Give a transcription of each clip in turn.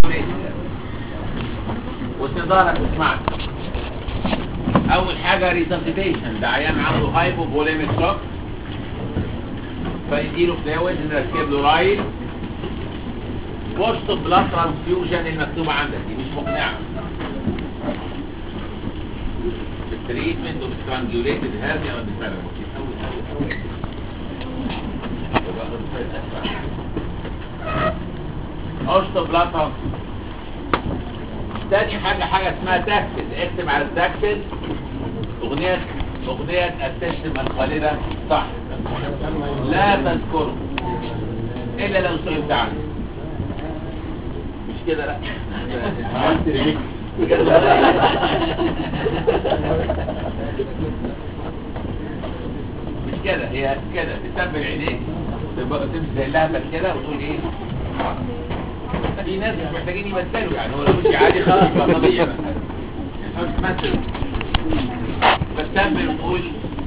وتقدر تسمعني اول حاجة ريسبتيشن ده عيان عنده هايبوفوليميك شوك فيديله فلويد نركب له رايل بوست بلاد ترانسفيوجن المكتوبة عندك دي مش مقنعة التريتمنت اوف سترانجوليتد هذه او الدفاع اشطب بلاد ترانسفيوجن تاني حاجة حاجة اسمها تاكسس اكتب على التاكسس اغنية اغنية السيستم الخالدة صح لا تذكره الا لو سئلت عنه مش كده لا مش كده هي كده تسبل عينيك تبقى تمشي زي اللهبل كده وتقول ايه في ناس مش محتاجين يمثلوا يعني هو لو مشي عادي خلاص بقى طبيعي بقى مش تمثل بتسبل وتقول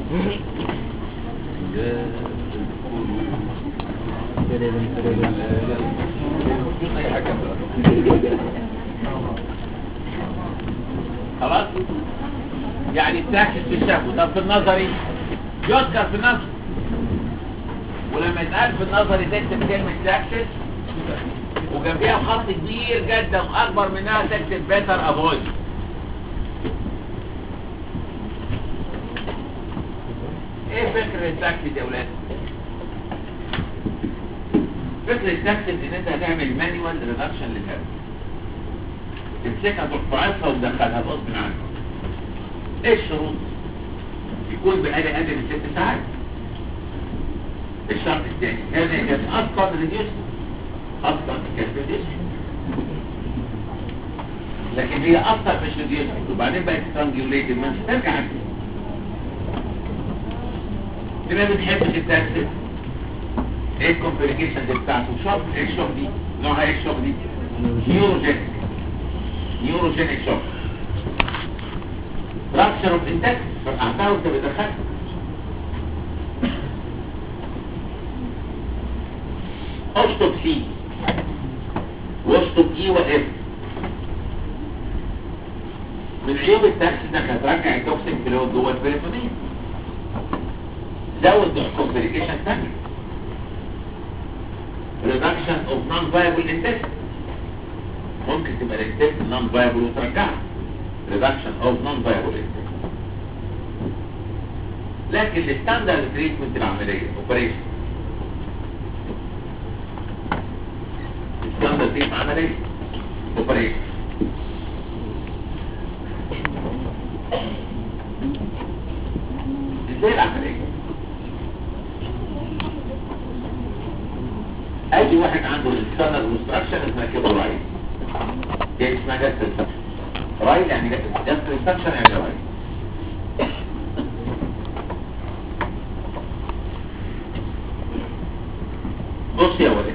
خلاص يعني التاكس في الشفو طب في النظري يذكر في النظر ولما يتقال في النظري تكتب كلمة تاكسس وجنبيها خط كبير جدا واكبر منها تكتب بيتر افويد ايه فكرة التاكسس يا ولاد فكرة التاكسس ان انت هتعمل مانيوال ريدكشن للهواء تمسكها تقطعها وتدخلها غصب عنك ايه الشروط يكون بقالي ادم ست ساعات الشرط الثاني هذا كان اصلا ريديوس اصلا كان ريديوس لكن هي اصلا مش ريديوس وبعدين بقت سترانجوليتد ما انت ترجع عنها لما بتحبش التاكسس ايه الكومبليكيشن بتاعته شوك ايه الشوك دي نوعها ايه الشوك دي نيوروجينيك نيوروجينيك شوك رابشر اوف انتكس فرقعتها وانت بتدخلها اشطب سي واشطب اي واف من عيوب التاكس انك هترجع التوكسين فلويد جوه البريتونين زود الكومبليكيشن ثانيه reduction of non-viable intestine ممكن تبقى الانتستين non-viable وترجعها reduction of non-viable intestine لكن الستاندرد تريتمنت العملية اوبريشن الستاندرد تريتمنت عملية اوبريشن ازاي العملية اي واحد عنده الستاندرد كونستراكشن اسمها كده رايل دي اسمها جاست رايل يعني جاست كونستراكشن يعني رايل بص يا ولد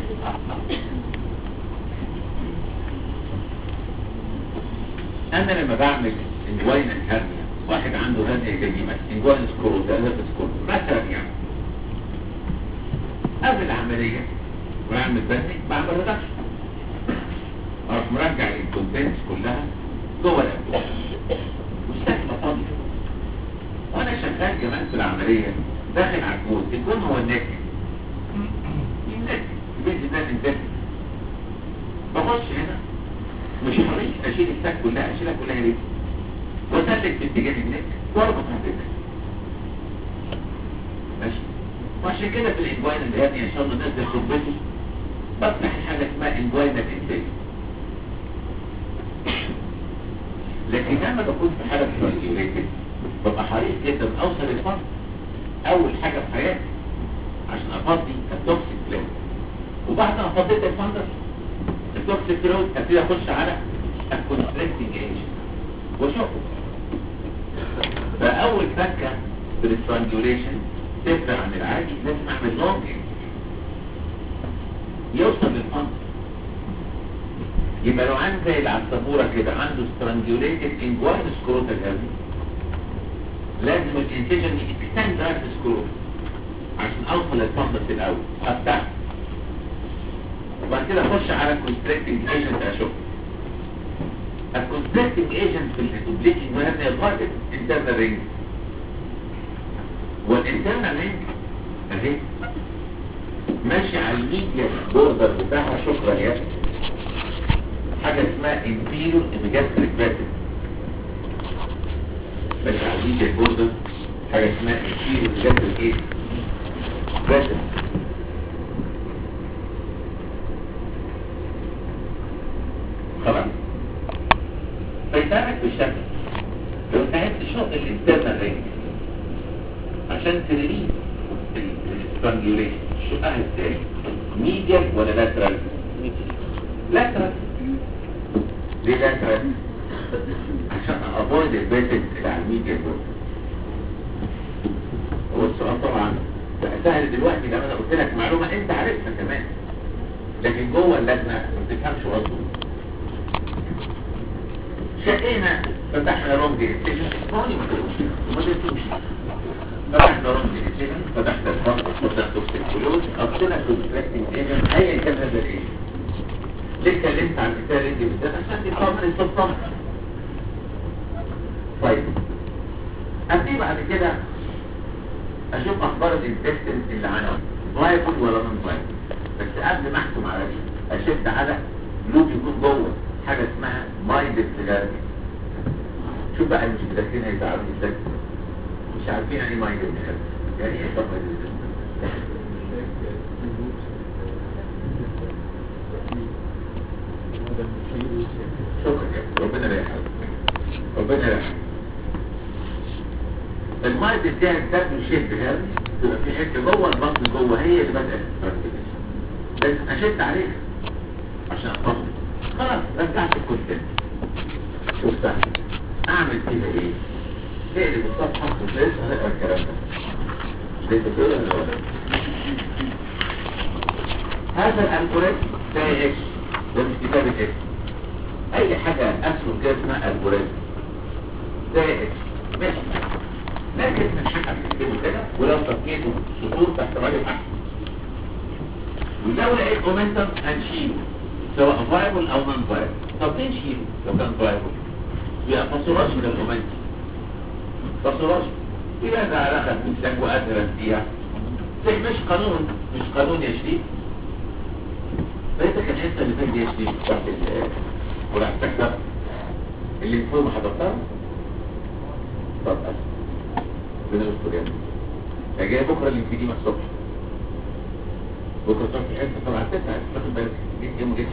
انا لما بعمل انجوين هرنيا واحد عنده هرنيا جديمة انجوين سكرول ده هرنيا سكرول مثلا يعني قبل العملية ويعمل بنك بعمل ريدكشن اروح مرجع الكونتنتس كلها جوه الابدومين والسكنه فاضيه وانا شغال كمان في العمليه داخل على الجوز الجوز هو النك النك البيت ده النك بخش هنا مش حريص اشيل السك كلها اشيلها كلها ليه واسلك في اتجاه النك واربط النك ماشي وعشان كده في الانجوين اللي هي ان شاء الله نزل خطبتي بفتح حاجه اسمها انجوين الانتاج لكن لما بكون في حاله فرانجيوليتد ببقى حريص جدا اوصل الفرد اول حاجه في حياتي عشان افضي التوكسيك فلويد وبعد ما فضيت الفندر التوكسيك فلويد ابتدي اخش على الكونستريكتنج ايجنت واشوفه فاول فكه في السترانجوليشن تفرق عن العادي لازم اعمل لونج يوصل للفندر يبقى لو عندي زي العصفورة كده عنده سترانجوليتد انجوان سكروتال هذه لازم الانسجن يكستند رايت سكروت عشان اوصل للفندس الاول افتح وبعد كده اخش على الكونستريكتنج ايجنت اشوف الكونتراكتنج ايجنت في البليكنج مهمة الغاية انترنال رينج والانترنال رينج اهي ماشي على الميديا بوردر بتاعها شكرا يا أخي. حاجة اسمها inferior epigastric vessel ماشي على الميديا بوردر حاجة اسمها inferior epigastric ايه vessel خلاص فيتعمل بالشكل لو انت عايز تشوف الانترنال رينج عشان تريليز السترانجوليشن شقها ازاي ميديال ولا لاترال لاترال ليه لاترال عشان افويد البيتد اللي على الميديال دول هو السؤال طبعا بقى سهل دلوقتي لما انا قلت لك معلومه انت عارفها كمان لكن جوه اللجنه ما بتفهمش قصده شقينا فتحنا رمز اكسجن اسمعني ما تقولش ما تقولش فتحنا رمز اكسجن فتحنا الفرق فتحنا توكسيكولوز قصنا كونتراكتنج ايجنت ايا كان هذا الايه ليه اتكلمت عن مثال رينج بالذات عشان تطمن السلطان طيب ابتدي بعد كده اشوف اخبار الانتستين اللي عندي فايبل ولا نون فايبل بس قبل ما احكم على دي اشد على لوب يكون جوه حاجه اسمها مايند سيجارتي شوف بقى مش مدرسين هيزعلوني ازاي مش عارفين يعني ايه مايند سيجارتي يعني ايه طب شكرا يا ربنا لا يحرم ربنا لا يحرم المايند بتاعي بتاخده شيب هذا تبقى في حته جوه البطن جوه هي اللي بدات تتفرج لازم اشد عليها عشان اطمن خلاص رجعت الكتاب شفتها اعمل كده ايه تقلب الصفحة وتلاقي هنقرا الكلام ده لسه كده ولا ولا هذا الالجوريثم ده اكس ده مش كتابة اكس اي حاجة اسهم كده اسمها الجوريثم ده اكس ماشي لكن من حقك تكتبه كده ولو فكيته سطور تحت راجل احسن ولو لقيت مومنتم هنشيله سواء فايبل او نون فايبل طب ليه نشيله لو كان فايبل يبقى فصوراش من المومنتم فصوراش يبقى ده علاقة بنسك وأثرا فيها زي مش قانون مش قانون يا شريف فانت كان انت اللي فاهم يا شريف تحت ال وراح تكتب اللي فوق حضرتها طب أسف ربنا يستر يعني جاي بكره اللي في دي الصبح بكره تروح في حته طبعا تسعة تاخد بالك جيت يوم ما جيتش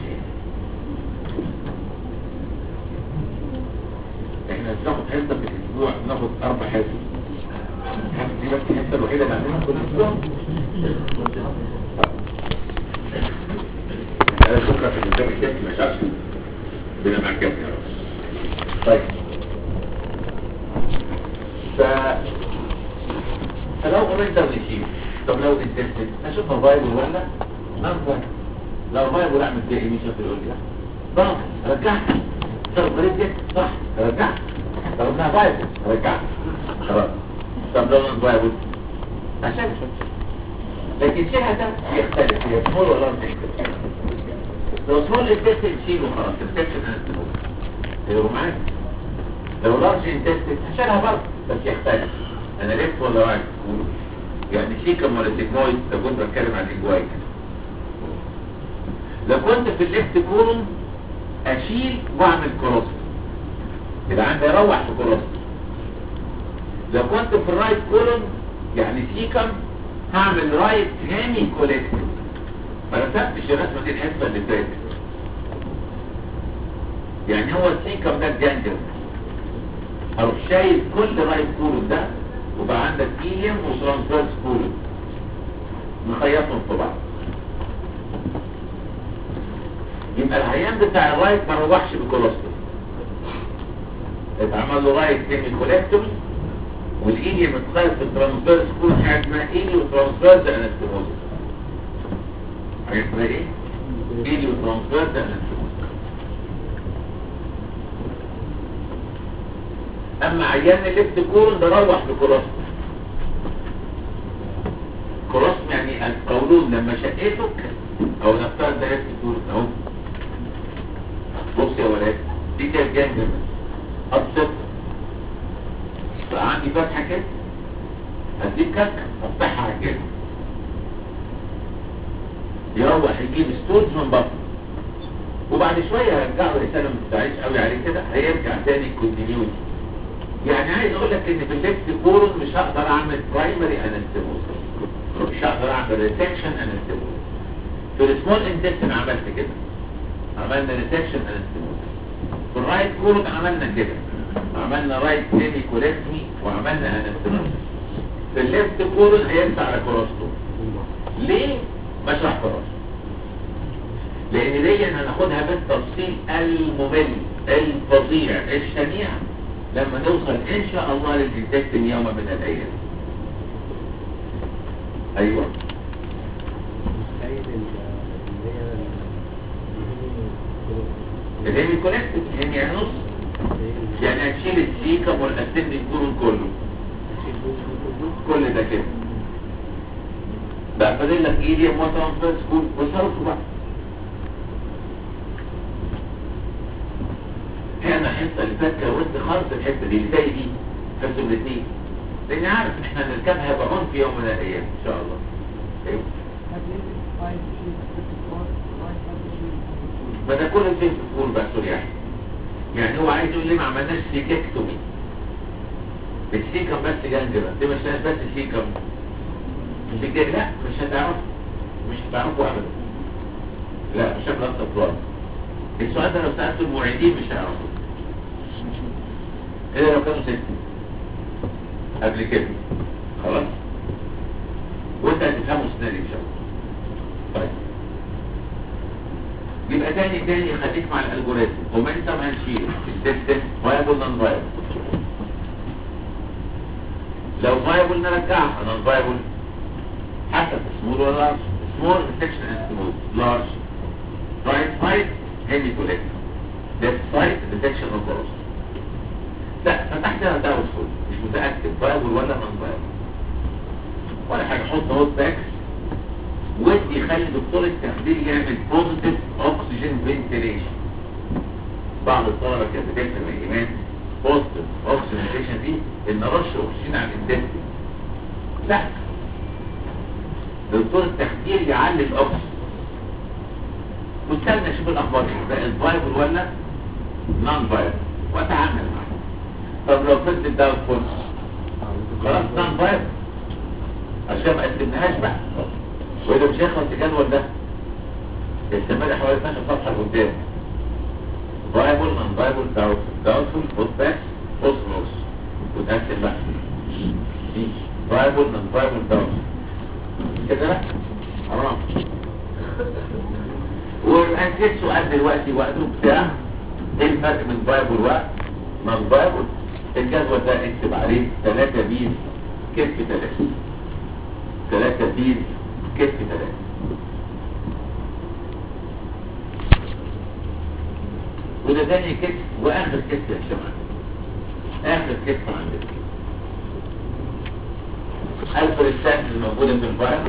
احنا بناخد حصه في الاسبوع بناخد اربع حصص حاسس دي بس الحصه الوحيده اللي عندنا كل اسبوع انا بكره في الكتاب الكافي ما شافش بنا مع الكافي يا رب طيب ف فلو قريت ده ونشيل طب لو انتستد اشوفها فايبل ولا نون فايبل لو فايبل اعمل فيها ايه مش هتقول لي ضغط رجعت طب قريت دي صح رجعت طب انها فايبل رجعت خلاص طب لو نون فايبل عشان لكن شيء ده يختلف هي سمول ولا انتستد لو سمول انتستد شيله خلاص السكشن هنستمر يبقوا معاك لو لارج انتستد هشيلها برضه بس يختلف انا لفت ولا رايت يعني سيكم ولا سيجمويد لو كنت بتكلم عن الاجوايد لو كنت في الليفت كولوم اشيل واعمل كروس يبقى عندي اروح في كروس لو كنت في الرايت كولوم يعني سيكم هعمل رايت هامي كوليكتيف ما رسمتش الرسمه دي الحصه اللي فاتت يعني هو السيكم ده الجنجل اروح شايل كل رايت كولوم ده وبقى عندك ايليوم وترانسفيرس كولوم نخيطهم في بعض يبقى العيان بتاع الرايت ما روحش بكولوستوم اتعمل له رايت سيمي كولكتومي والايليوم اتخيط في الترانسفيرس كولوم حاجه اسمها ايليو ترانسفيرس انستموزيس حاجه اسمها ايه؟ ايليو ترانسفيرس انستموزيس اما عيان الليفت كولون ده روح بكولوستوم كولوستوم يعني القولون لما شقيته او نفترض ده ليفت كولون اهو بص يا ولاد دي كانت جنجة ابسط بقى عندي فتحه كده هديك كتكه افتحها على كده يروح يجيب ستولز من بطنه وبعد شويه هرجعه رساله ما تزعلش قوي عليه كده هيرجع تاني كونتينيوتي يعني عايز اقول لك ان في الليفت كورون مش هقدر اعمل برايمري انستيموس مش هقدر اعمل ريسكشن انستيموس في السمول انتستين عملت كده عملنا ريسكشن انستيموس في الرايت كورون عملنا كده عملنا رايت سيمي كولكتمي وعملنا انستيموس في الليفت كورون هيرجع على كوروستو ليه بشرح كوروستو لان دي هناخدها بالتفصيل الممل الفظيع الشنيع لما نوصل ان شاء الله للديتكتن يوم من الايام ايوه الهيمي كولكتد يعني يعني نص يعني هتشيل السيكم والاسند الكورون كله كل ده كده بقى فاضل لك ايدي موتر فيرست كول وصرفه بقى هنا الحته اللي فاتت كونت خالص الحته دي اللي زي دي حسوا الاثنين لاني عارف احنا هنركبها بعون في يوم من الايام ان شاء الله ايوه ما ده كل شيء في الفول بقى سوري يعني يعني هو عايز يقول ليه ما عملناش سيككتومي السيكم بس جنجرة دي مش بس سيكم مش الجن لا مش هتعرف مش هتعرفوا ابدا لا مش هبقى اطفال السؤال ده لو سألته المعيدين مش هيعرفوا الا لو كانوا ستة قبل كده خلاص وانت هتفهموا السنة دي ان شاء الله طيب يبقى تاني تاني خليك مع الالجوريزم مومنتم هنشيل السيستم فايبل نون فايبل لو فايبل نرجعها نون فايبل حسب سمول ولا لارج سمول سكشن اند سمول لارج رايت سايد هيمي كوليكت ليفت سايد ديتكشن اوف كروس لا فتحتها داون فول مش متاكد فايبل ولا نون فايبل ولا حاجه حط نوت باكس ودي يخلي دكتور التخدير يعمل بوزيتيف اوكسجين فنتيليشن بعض الطلبه كانت بتكتب الايمان بوزيتيف اوكسجين دي ان رش اكسجين على الانتستين لا دكتور التخدير يعلي الاكسجين واستنى اشوف الاخبار ايه بقى الفايبل ولا نون فايبل واتعامل معاه طب لو فضلت الدواء فول خلاص نون فايبل عشان ما قسمناهاش بقى واذا مش هيخلص الجدول ده استمر حوالي 12 صفحه لقدام فايبل نون فايبل داوتفول داوتفول بوت باك بوست نوس وتقسم بقى فايبل نون فايبل داوتفول كده لا حرام وأنسيت سؤال دلوقتي وقته بتاع ايه الفرق بين فايبل و نون فايبل الجدول ده اكتب عليه 3 بيز كتف 3 3 بيز كتف 3 وده تاني كتف واخر كتف يا شباب اخر كتف عندنا الفرستات الموجودة في الفايبل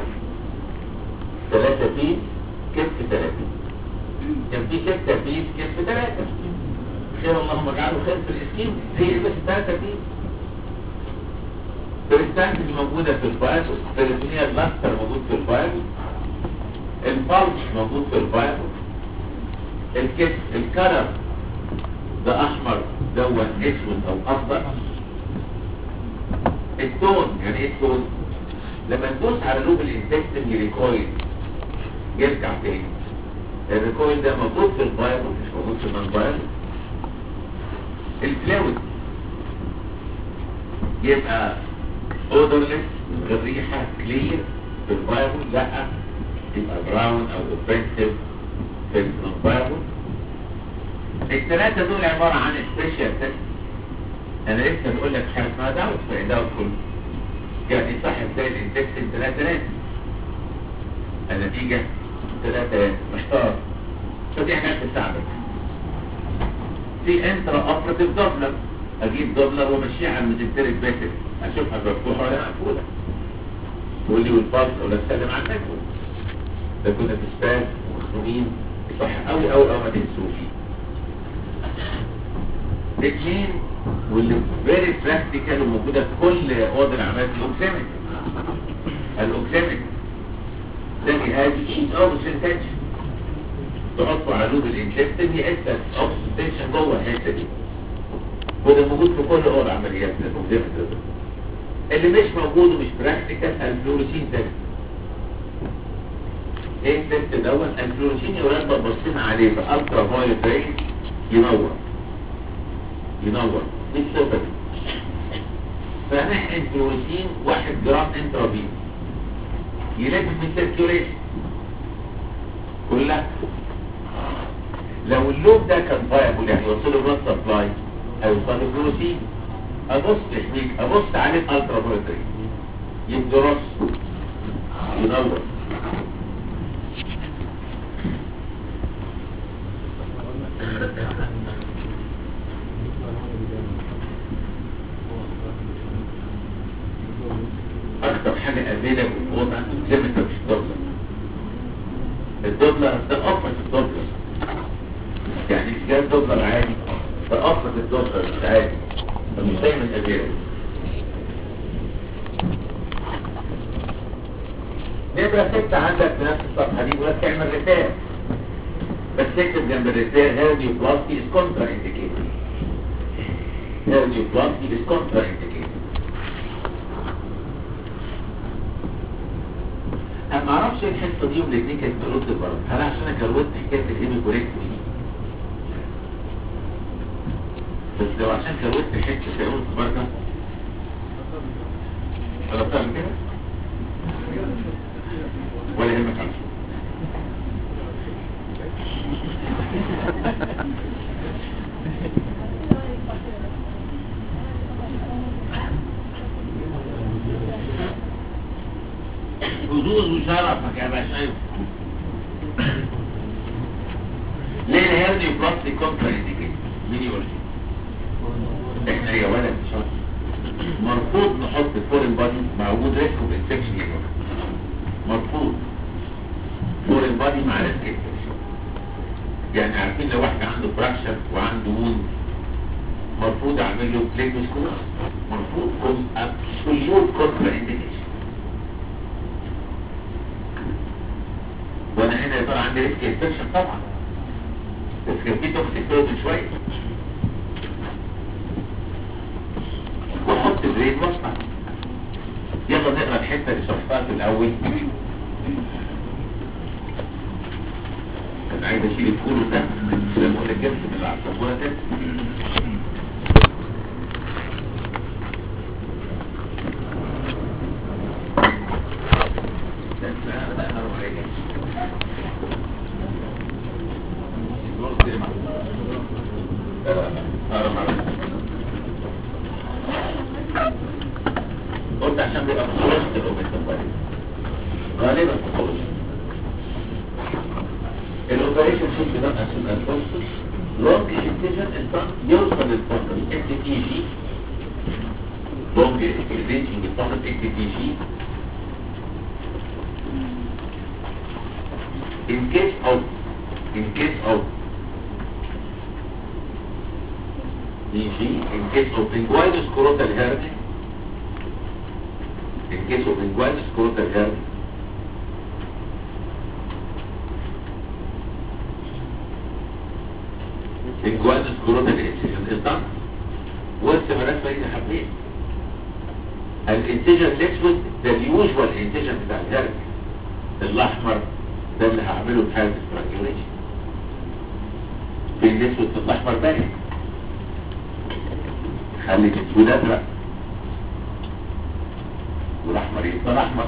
3 بيز كتف 3 كان في ستة بيس كتف ثلاثة خير اللهم اجعله خير في الاسكيم هي بس ثلاثة بيس البريستانت اللي موجودة في الفايل البريتونيا بلاستر موجود في الفايل البالش موجود في الفايل الكتف الكرم ده احمر دون اسود او اخضر التون يعني ايه التون لما تدوس على لوب الانتستين يريكويل يرجع تاني الريكويل ده موجود في الفايل ومش موجود في النون فايل الفلويد يبقى odorless من غير ريحة كلير في الفايل لا يبقى براون او اوفنسيف في النون فايل الثلاثة دول عبارة عن سبيشال تيست انا لسه بقول لك حاجة اسمها داوت في داوت كله يعني صاحب زي الانتكسن ثلاثة ناس النتيجة ثلاثة محتار فدي حاجات تساعدك في انترا اوبراتيف دوبلر اجيب دوبلر وامشيها على الميزنتريك باتر اشوفها مفتوحه ولا مقفوله تقول لي والبلس ولا تسلم على النجوى ده كنا في سباس ومخنوقين صح قوي قوي قوي ما تنسوش اثنين واللي فيري براكتيكال وموجوده في كل اوض العمليات الاوكسيمتر الاوكسيمتر ده جهاز ايد اوكسجين تنشن تحطه على لوب الانجكتيف يقيس اوكسجين تنشن جوه الحته دي وده موجود في كل اوض عمليات الاوكسيمتر ده اللي مش موجود ومش براكتيكال الفلوريسين تيست ايه التست دوت الفلوريسين يا ولاد بصينا عليه بالترا فايولت ريز ينور ينور مش صفر فنحقن فلوريسين واحد جرام انترافين يلف في السيركيوليشن كلها لو اللوب ده كان فايبل يعني يوصله بلاد سبلاي هيوصل له فلوريسين ابص تحميك ابص عليه الالترا فايولت ريز يدرس ينور اكتر حاجة افيلة في الوضع زي ما انت مش الدبلر الدبلر ده افرط الدبلر يعني مش جاي دبلر عادي ده افرط الدبلر مش عادي مش دايما افيلة نمرة ستة عندك في نفس الصفحة دي ولا تعمل رسالة بس تكتب جنب الرسالة هيرديوبلاستي is contraindicated هيرديوبلاستي is contraindicated انا ما اعرفش ايه الحته دي والاثنين كانت بترد برضه هل عشان انا كروت حكايه الهيميكوريكتومي بس لو عشان كروت حته كروت برضه ولا بتعمل كده ولا يهمك عشان حظوظ وشرفك يا باشا ليه الهيردي بلاستي كونترا انديكيت مين يقول لي احنا يا ولد شاطر مرفوض نحط فورين بادي مع وجود ريسك اوف انفكشن يا ولد مرفوض فورين بادي مع ريسك انفكشن يعني عارفين لو واحد عنده فراكشر وعنده ووند مرفوض اعمل له بليت مسكوس مرفوض كل كونترا انديكيشن وانا هنا يا ترى عندي ريسك انفكشن طبعا بس كان في توكسيك دوز شويه واحط بريد واصنع يلا نقرا الحته اللي شرحتها في الاول كان عايز اشيل الكولو ده لما اقول لك جبت من العصبونه ده قلت عشان بيبقى مخلص الاوبريشن غالبا مخلص الاوبريشن شيت ده عشان البروسس لونج انتيجن الفرق يوصل للفرق اكس تي جي لونج رينجنج الفرق اكس تي جي in case of in case of EG in case of linguinal scrotal hernia in case of linguinal scrotal hernia linguinal scrotal incision is done والسمرات بين حبلين الانتجن الاسود ده اليوجوال انتجن بتاع الهرج الاحمر ده اللي هعمله في حاله استراجيوليشن في الاسود في الاحمر باين خلي الاسود ازرق والاحمر يفضل احمر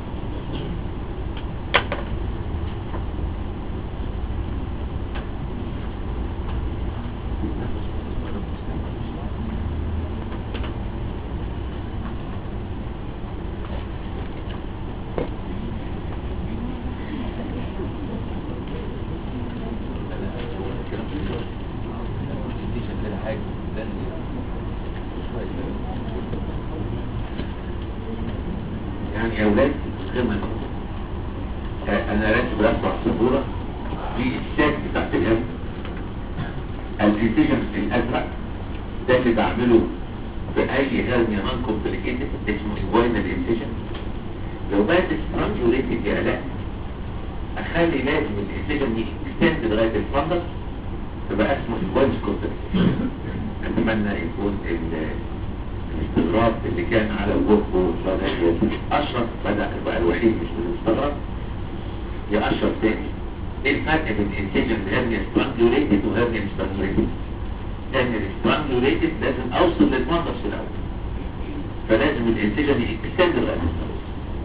يعني يا اولاد قمة انا راتب رفع السبورة في الساك بتاعت الهم الانتجن الازرق ده اللي بعمله في اي هرنيا نون كومبليكيتد اسمه انجوينال انسيجن لو بقت سترانجوليتد يا لا اخلي لازم الانسيجن يكستند لغايه الفندس فبقى اسمه انجوينال كومبليكيشن اتمنى يكون ال- الاستغراب اللي كان على وجهه شغال اشرف بدا بقى الوحيد مش مستغرب يا اشرف تاني ايه الفرق بين انسيجن هرنيا سترانجوليتد وهرنيا مش سترانجوليتد لان السترانجوليتد لازم اوصل للفندس في الاول فلازم الانسجن يكستند لغايه الفندس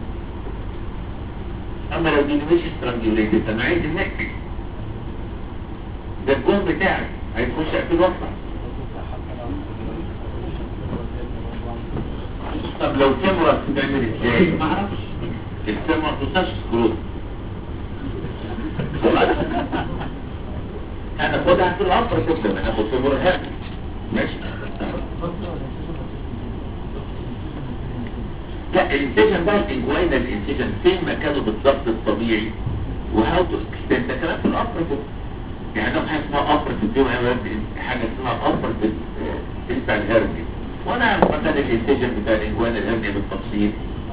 اما لو دي مش سترانجوليتد انا عايز النك ده الجون بتاعي هيخش اقفل واطلع طب لو كاميرا بتعمل ازاي ما اعرفش الكاميرا ما توصلش سكرول خلاص هناخدها في العصر كده هناخد في مرهق ماشي لا الانسجن بقى الانجوينال الانسجن فين مكانه بالضبط الطبيعي وهاو تو اكستند ده كلام في القبر كده يعني لو حاجه اسمها قبر في الدنيا حاجه اسمها قبر في ال- بتاع الهرني وانا اعرف مكان الانسجن بتاع الانجوينال الهرني بالتفصيل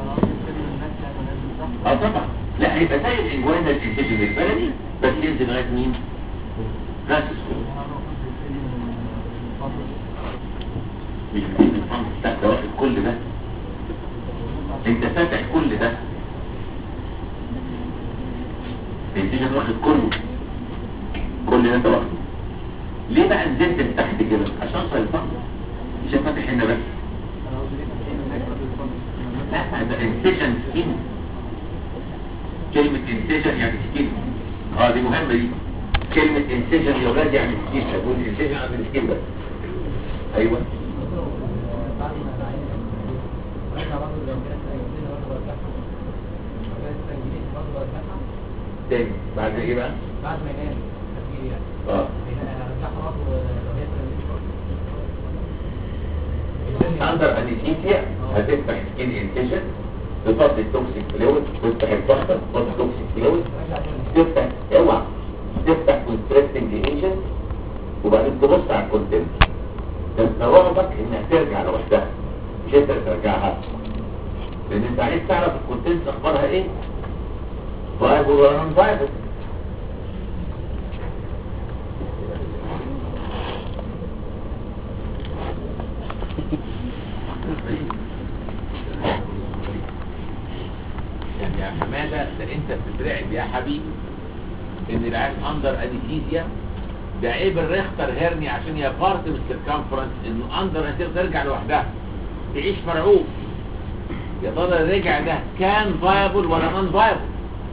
اه طبعا لا هيبقى زي الانجوينال الانسجن البلدي بس ينزل لغايه مين؟ راس السور مش بتجيب الفندق لا ده واخد كل ده انت فاتح كل ده الانسجن واخد كله كل ده انت واخده ليه بقى نزلت لتحت كده عشان اوصل الفندق مش فاتح هنا بس لا ده انسجن سكين كلمة انسجن يعني سكين اه دي مهمة دي كلمة انسجن يا ولاد يعني سكين اقول انسجن يعني سكين بس ايوه تاني بعد ايه بقى بعد ما ينام تفكير يعني اه هرجعها برضه لو هي اندر انستيزيا هتفتح سكين انسجن تفضي التوكسيك فلويد تفتح الضغط تفضي التوكسيك فلويد تفتح اوعى تفتح كونستريكتنج ايجنت وبعدين تبص على الكونتنت ده انت رعبك انها ترجع لوحدها مش انت اللي ترجعها لان انت عايز تعرف الكونتنت اخبارها ايه فايبل ولا نون فايبل يعني يا حماده ده انت بتترعب يا حبيبي ان العيال اندر انستيزيا ده عيب الريختر هيرني عشان هي بارت من السيركمفرنس انه اندر انستيزيا ترجع لوحدها تعيش مرعوب يا ترى الرجع ده كان فايبل ولا نون فايبل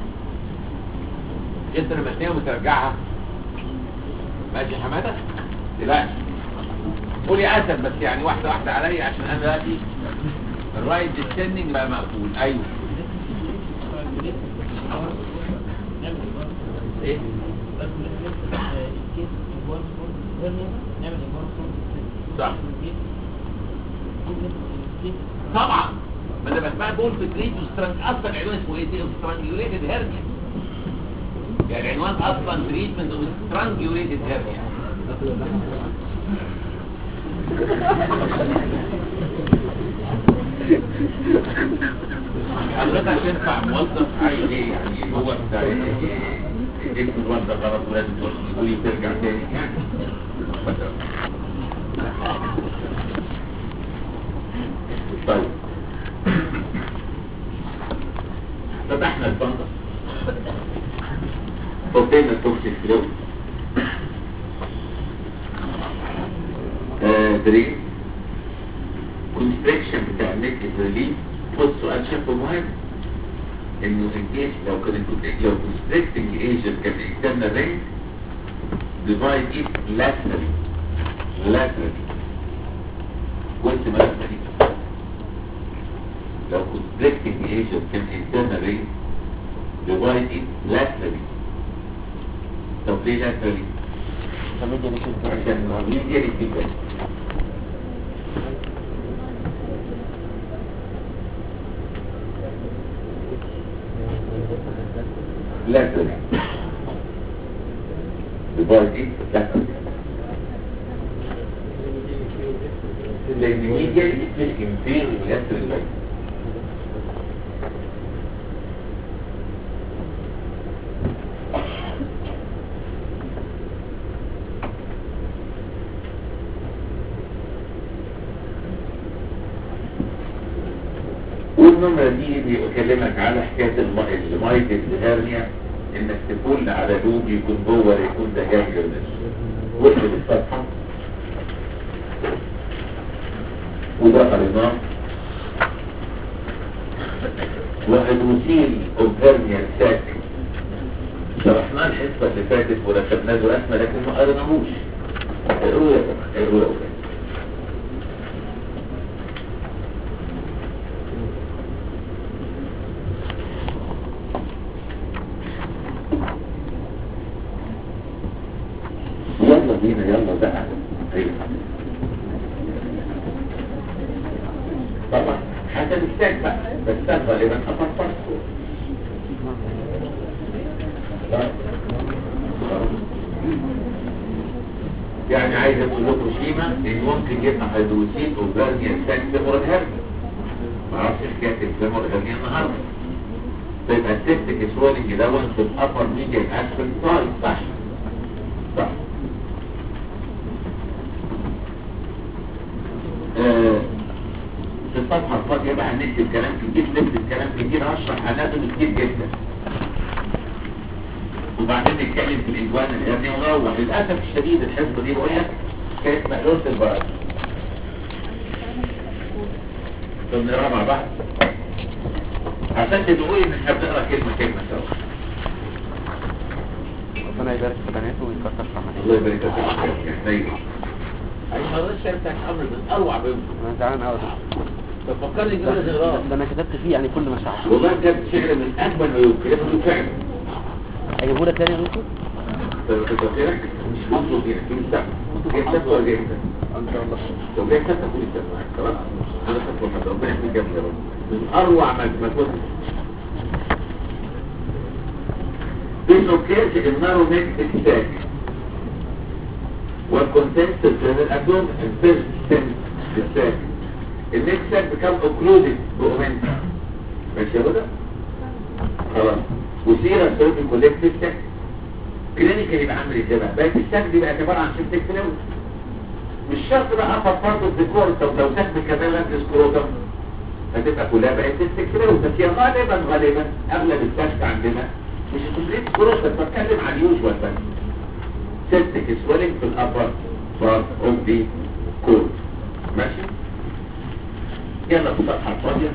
انت لما تنام وترجعها ماشي يا حماده تلاش قول يا اسد بس يعني واحده واحده عليا عشان انا دلوقتي الرايت ديسندنج بقى مقفول ايوه ايه صح طبعا ما انا بسمع بقول في تريد وسترانج اصلا العنوان اسمه ايه سترانجيوليتد هيرنيا يعني العنوان اصلا تريتمنت اوف سترانجيوليتد هيرنيا حضرتك تنفع موظف عايز ايه يعني هو بتاع اسم الواد ده غلط ولازم تقول لي ترجع تاني يعني مثلا طيب فتحنا الفندق حطينا التوكسيك فلو درين كونستريكشن بتاع النيك ريليف بص سؤال شكله مهم انه الجيش لو كان لو كونستريكتنج ايجنت كان اكترنا رينج ديفايد ايت لاترالي لاترالي قلت ملفة دي لو constricting agent can internally divide it laterally طب ليه laterally؟ عشان immediately feedback laterally divide it laterally لان ميديا مش انفير ويسر البيت والنمرة دي بيكلمك على حكاية الم- المايتد هيرنيا انك تقول على لوب يكون جوه ولا يكون ده جانجرنس واقلب الصفحة وده قريناه وهيدروسيل اوف هيرنيا ساك شرحناه الحصة اللي فاتت ورسمناه له رسمة لكن ما قريناهوش اقروا يا جماعة اقروا يا ولاد يلا بينا يلا بقى ايوه طبعا حسب الساك بقى بس ده غالبا افرفر يعني عايز اقول لكم شيما ان ممكن يبقى هيدروسين اوفرنيا ساك فيمور هيرنيا ما اعرفش حكايه الفيمور هيرنيا النهارده تبقى السيبتك سوالنج دون في الابر ميديا اسفل سايد صح صح آه، في الصفحة الفاضية بقى هنكتب كلام كتير نكتب كلام كتير هشرح اناتومي كتير جدا وبعدين نتكلم في الإجوان الهرني ونروح للأسف الشديد الحصة دي بقول لك كانت مقلوبة البرد فبنقراها مع بعض عشان تدعوا ان احنا بنقرا كلمة كلمة سوا ربنا يبارك في بناته ويكثر في عمله الله يبارك فيك يا سيدي أي مرة شايفتك أمر من أروع بيوم انا زعلان قوي ففكرني ده, ده, ده انا كتبت فيه يعني كل مشاعري والله بجد شعر من أجمل ما يمكن ياخد فعلا اجيبه لك تاني يا دكتور تفكيرك مش مطلوب هنا في السبب جاي سبب ولا جاي سبب ان شاء الله لو جاي سبب قول السبب معاك خلاص أنا سبب واحد ربنا يحمي جنبي يا رب من أروع ما ما كنت This occurs in narrow neck sac والcontent of the abdomen and first stem the sac النيك sac become occluded بأومنتا ماشي يا هدى؟ خلاص وسيرة سيرفي كولكتيف sac كلينيكال يبقى عامل ازاي بقى؟ بقت الساك دي بقت عبارة عن سيبتك فلويد مش شرط بقى ابر بارت اوف ذا كور طب لو ساك كمان لانجز كروتم هتبقى كلها بقت سيبتك فلويد بس هي غالبا غالبا اغلب الساك عندنا مش الكومبليت كروتم بتكلم عن اليوجوال بس سيبتك سويلنج في الابر بارت اوف ذا كور ماشي؟ يلا في الصفحة الفاضية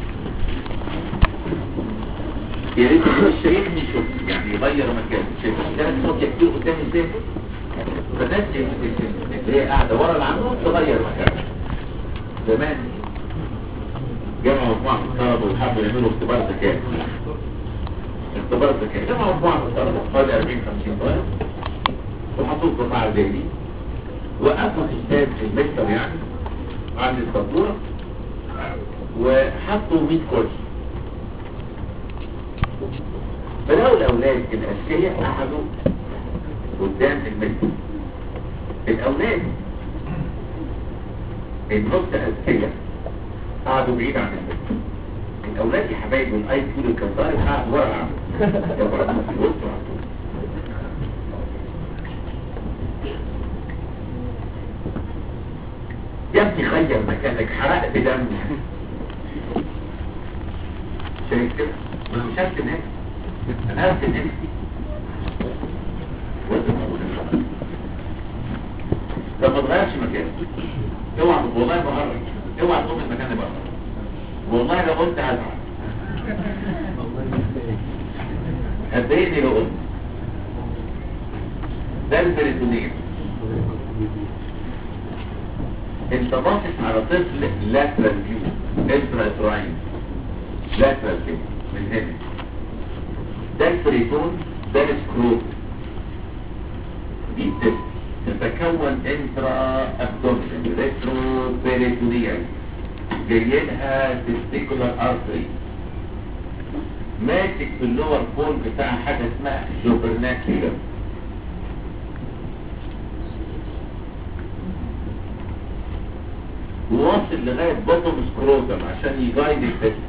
يا ريت اللي مش شايفني يشوف يعني يغير مكانه شايف ده صوت كتير قدامي ازاي فالناس اللي هي قاعده ورا العمود تغير مكانها زمان جمعوا مجموعه من الطلبه وحبوا يعملوا اختبار ذكاء اختبار ذكاء جمعوا مجموعه من الطلبه حوالي 40 50 طالب وحطوه في قطاع زي دي وقفوا الاستاذ المستر يعني عند السبوره وحطوا 100 كرسي فلقوا الأولاد الأذكياء قعدوا قدام المسجد الأولاد النص أذكياء قعدوا بعيد عن المسجد الأولاد يا حبايبي الآي كيو الكساري قعدوا ورا العمود يا ورا في الوسط على طول. يا ابني غير مكانك حرقت دم شايف كده؟ ما أنا مش هرسم نفسي انا هرسم نفسي وانت موجود ان شاء الله طب ما تغيرش مكانك اوعى والله بهرج اوعى تقوم من مكاني بره والله لو قلت هزعل هتضايقني لو قلت ده البريتونيل انت باصص على طفل لاترال فيو انترا تراين لاترال فيو من هنا ده الفريتون ده السكروب دي التست تتكون انترا ابدومينال ريترو بيريتونيال جاي لها تستيكولار ارتري ماسك في اللور بول بتاع حاجه اسمها جوبرناكيولر وواصل لغاية بطن سكروتم عشان يجايد التست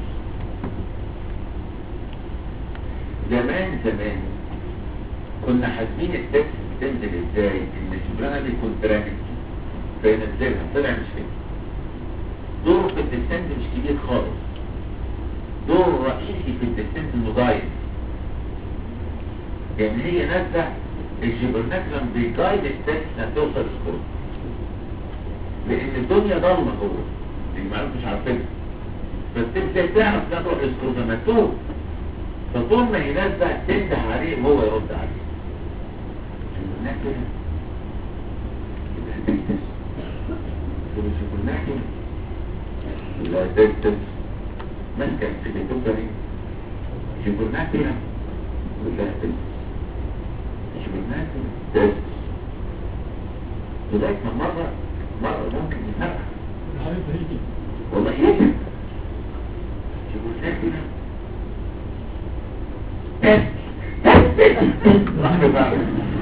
زمان زمان كنا حاسبين التست تنزل ازاي ان الشبرانة دي كونتراكت فينزلها طلع مش كده دوره في الديسنت مش كبير خالص دوره الرئيسي في الديسنت انه جايد يعني هي نازله الجبرناكلم بيجايد التست هتوصل سكروتم لان الدنيا ضلمه جوه دي معلومه مش عارفينها فالتبدا تعرف لا تروح اسكروزاماتوم فطول ما هي نازله تنده عليه وهو يرد عليه شوفناه كده يبقى هتكتس تقول شوفناه كده لا تكتس ماسكه في الدكتوري شوفناه كده ولا هتكتس شوفناه كده تكتس لغايه ما مره مرة ممكن يفرق والله يجب شوفوا كده بس بس راح بقى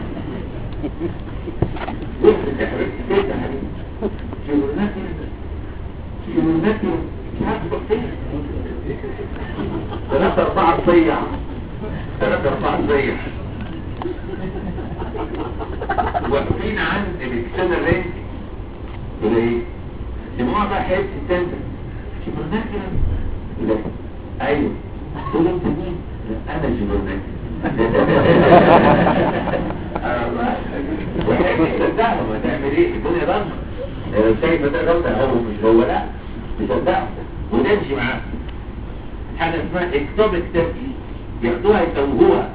بص تحرك كده يا حبيبي شوفوا كده شوفوا كده مش عارف تروح فين ثلاثة أربعة صيع ثلاثة أربعة صيع واقفين عند الاكسنة رينج يقول ايه سموها بقى حته التنزل شبرناك كده يقول ايوه تقول انت مين لا، انا شبرناك وحاجة تصدقه ما تعمل ايه الدنيا ضلمه لو شايف ده غلطة هو مش هو لا تصدقه ونمشي معاه حاجة اسمها اكتوبك تبكي ياخدوها يتوهوها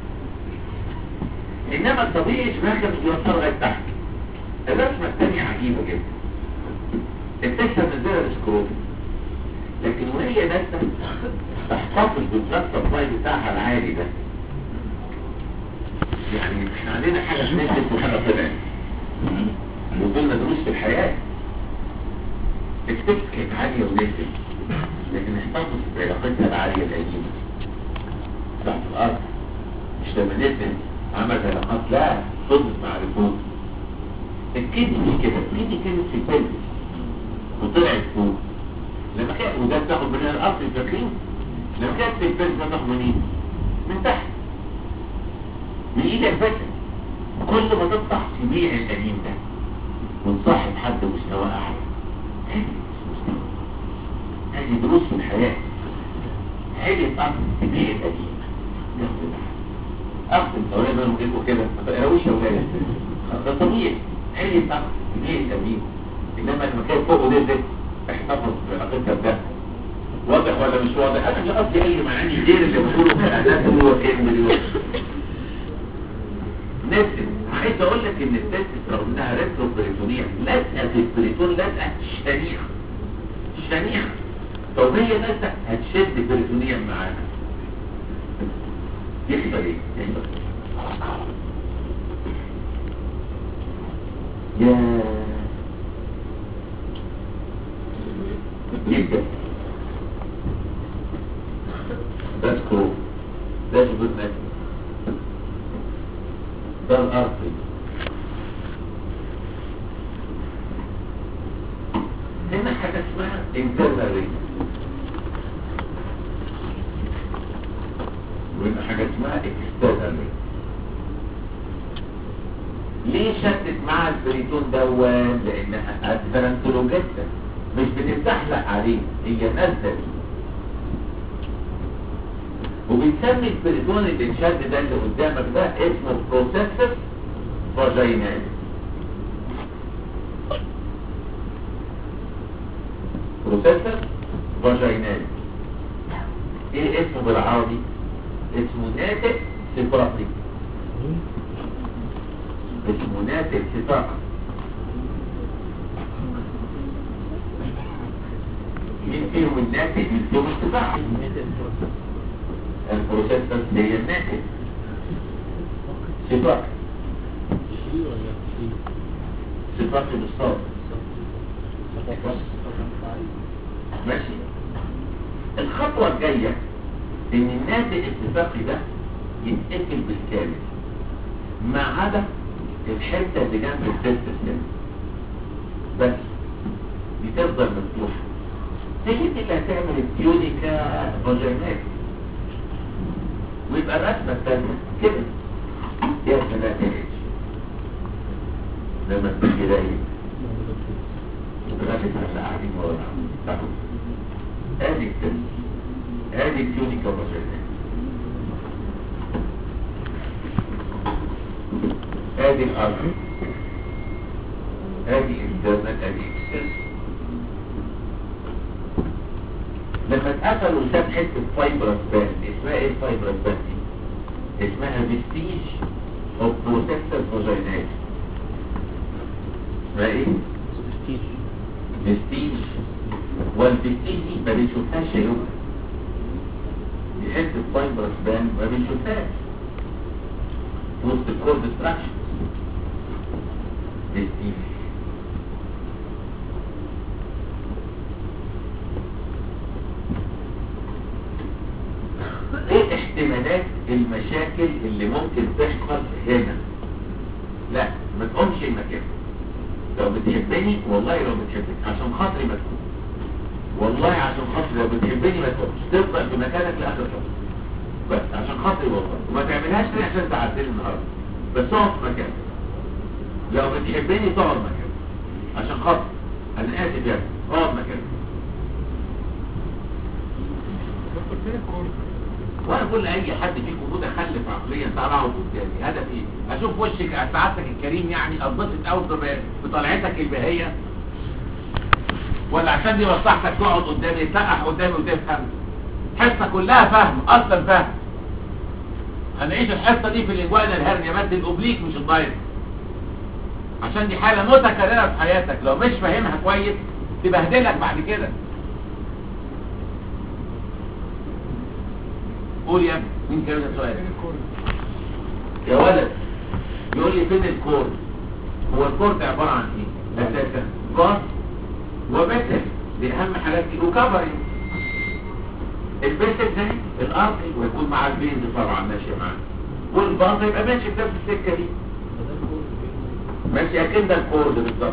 انما الطبيعي شماخة مش يوصل لغاية تحت الرسمة الثانية عجيبة جدا التكسر نزلها السكروب لكن وهي نازلة تحتفظ بالبلاد سبلاي بتاعها العالي ده يعني احنا عندنا حاجة نزلت وحاجة طلعت وقلنا دروس في الحياة التكس كانت عالية ونزلت لكن احتفظ بعلاقتها العالية القديمة تحت الأرض مش لما نزلت عملت علاقات لا فضلت مع الفوق الكدني مش كده الكدني كانت في البلد وطلعت فوق لما كان وده بتاخد من الاصل الفاكرين لما كانت في البلد بتاخد منين من تحت من ايدك بس كل ما تطلع تبيع القديم ده وتصاحب حد مستوى اعلى هذه مستوى هذه دروس في الحياه هذه الارض تبيع القديم ياخد اخد اولاد منهم يبقوا كده ما تقراوش يا ولاد ده طبيعي هي بتاعت هي القديم انما لما كانت فوق ونزلت احتفظ بعلاقتها بده واضح ولا مش واضح انا مش قصدي اي معاني غير اللي بقوله في الاناتومي والعلم دلوقتي نزل عايز اقول لك ان التستس رغم انها ريترو بريتونيه لازقه في البريتون لازقه شنيعه شنيعه طب هي لازقه هتشد بريتونيا معانا يحصل ايه؟ يحصل يا جدا ده سكرو ده جبت ناس ده الارضي هنا حاجة اسمها internal ring وهنا حاجة اسمها external ring ليه شدت مع البريتون دوان لانها ادفرنتولوجيتا مش بتتزحلق عليه هي نازله بيه وبنسمي البريتون اللي انشد ده اللي قدامك ده اسمه بروسيسس فاجينال بروسيسس فاجينال ايه اسمه بالعربي اسمه ناتج صفاتي اسمه ناتج صفاتي مين فيهم الناتج مين فيهم الصفاتي البروسيسس هي الناتج صفاتي صفاتي بالصوت ماشي الخطوة الجاية ان الناتج الاتفاقي ده يتقفل بالكامل ما عدا الحتة اللي جنب التست السن بس دي تفضل مفتوحة هي دي اللي هتعمل التيونيكا فاجينات ويبقى الرسمة الثانية كده يا سلام يا إيش لما تيجي رايق غالبا اللي قاعدين ورا ادي التاني ادي التيونيكا فاجينات ادي الارض ادي انترنت ادي اكسترنت لما اتقفل وساب حته فايبرس بان اسمها ايه الفايبرس بان دي اسمها فيستيج اوف بروتكتر فاجينات اسمها ايه ستيج فيستيج والفيستيج دي ما بنشوفهاش يا يوم دي حته فايبرس بان ما بنشوفهاش وسط الكورد ستراكشر فيستيج ايه احتمالات المشاكل اللي ممكن تحصل هنا لا ما تقومش المكان لو بتحبني والله لو بتحبني عشان خاطري ما تقوم والله عشان خاطري لو بتحبني ما تقومش تفضل في مكانك لاخر شهر بس عشان خاطري والله وما تعملهاش ليه عشان تعدلي النهارده بس اقعد في مكانك لو بتحبني تقعد مكانك عشان خاطري انا اسف يا ابني اقعد مكانك وانا بقول لاي حد فيكم متخلف عقليا تعالى اقعد قدامي هدف ايه اشوف وشك سعادتك الكريم يعني اتبسط قوي بطلعتك البهيه ولا عشان دي مصلحتك تقعد قدامي تلقح قدامي وتفهم الحصه كلها فهم اصلا فهم هنعيش الحصه دي في الاجواء الهرنيه بس الاوبليك مش الدايركت عشان دي حاله متكرره في حياتك لو مش فاهمها كويس تبهدلك بعد كده قول يا ابني مين كان السؤال يا ولد يقول لي فين الكورد هو الكورد عبارة عن ايه اساسا جاز وبتل دي اهم حاجات دي وكفرنج البتل ده الارضي ويكون مع البينز طبعا ماشي معاه والباص يبقى ماشي في نفس السكه دي ماشي اكن ده الكورد بالظبط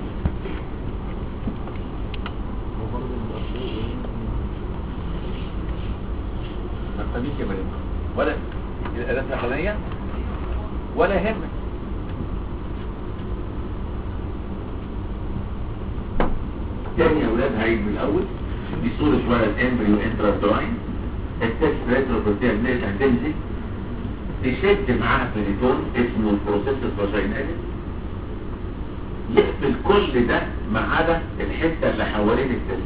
ما تخليش يا بني ولا الاداه الاخرانيه ولا يهمك تاني يا اولاد هعيد من الاول دي صوره ولد امبريو انتراتراين التست ريتروبروتيال نيل هتنزل تشد معاها بليتون اسمه البروسيس الفاجينالي يقفل كل ده ما عدا الحته اللي حوالين التست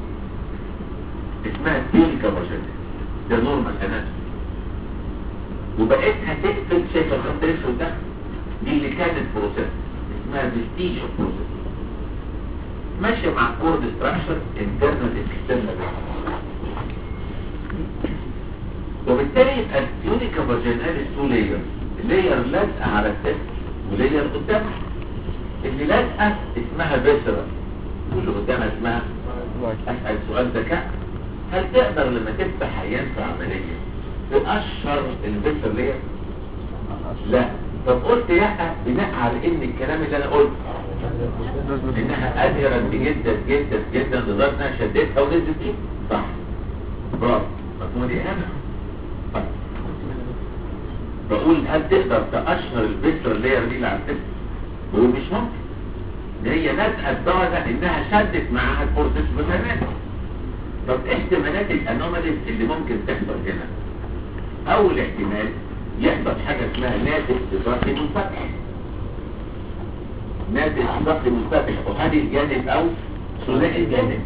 اسمها تيلكا فاجينالي ده نورمال اناتومي وبقيتها تقفل شايفه الخط الاسود ده دي اللي كانت بروسيس اسمها فيستيج اوف بروسيس ماشيه مع كورد ستراكشر انترنال اكسترنال وبالتالي يبقى التيونيكا فاجيناليس تو لاير لاير لازقه على التست ولاير قدامها اللي لازقه اسمها فيسرا واللي قدامها اسمها اسال سؤال ذكاء هل تقدر لما تفتح عيان في عمليه تقشر الفيسر ليه؟ لا طب قلت لا بناء على ان الكلام اللي انا قلته انها اذهرت جدا جدا جدا لدرجه انها شدتها ونزلت دي صح برافو مفهوم دي اهم طيب. بقول هل تقدر تقشر الفيسر لير دي اللي على الجسم بقول مش ممكن ده هي لازقه لدرجه انها شدت معاها الفورسس بتاعتها طب احتمالات الانوماليز اللي ممكن تحصل هنا اول احتمال يحصل حاجه اسمها ناتج اضافي منفتح ناتج اضافي منفتح وهذه الجانب او ثنائي الجانب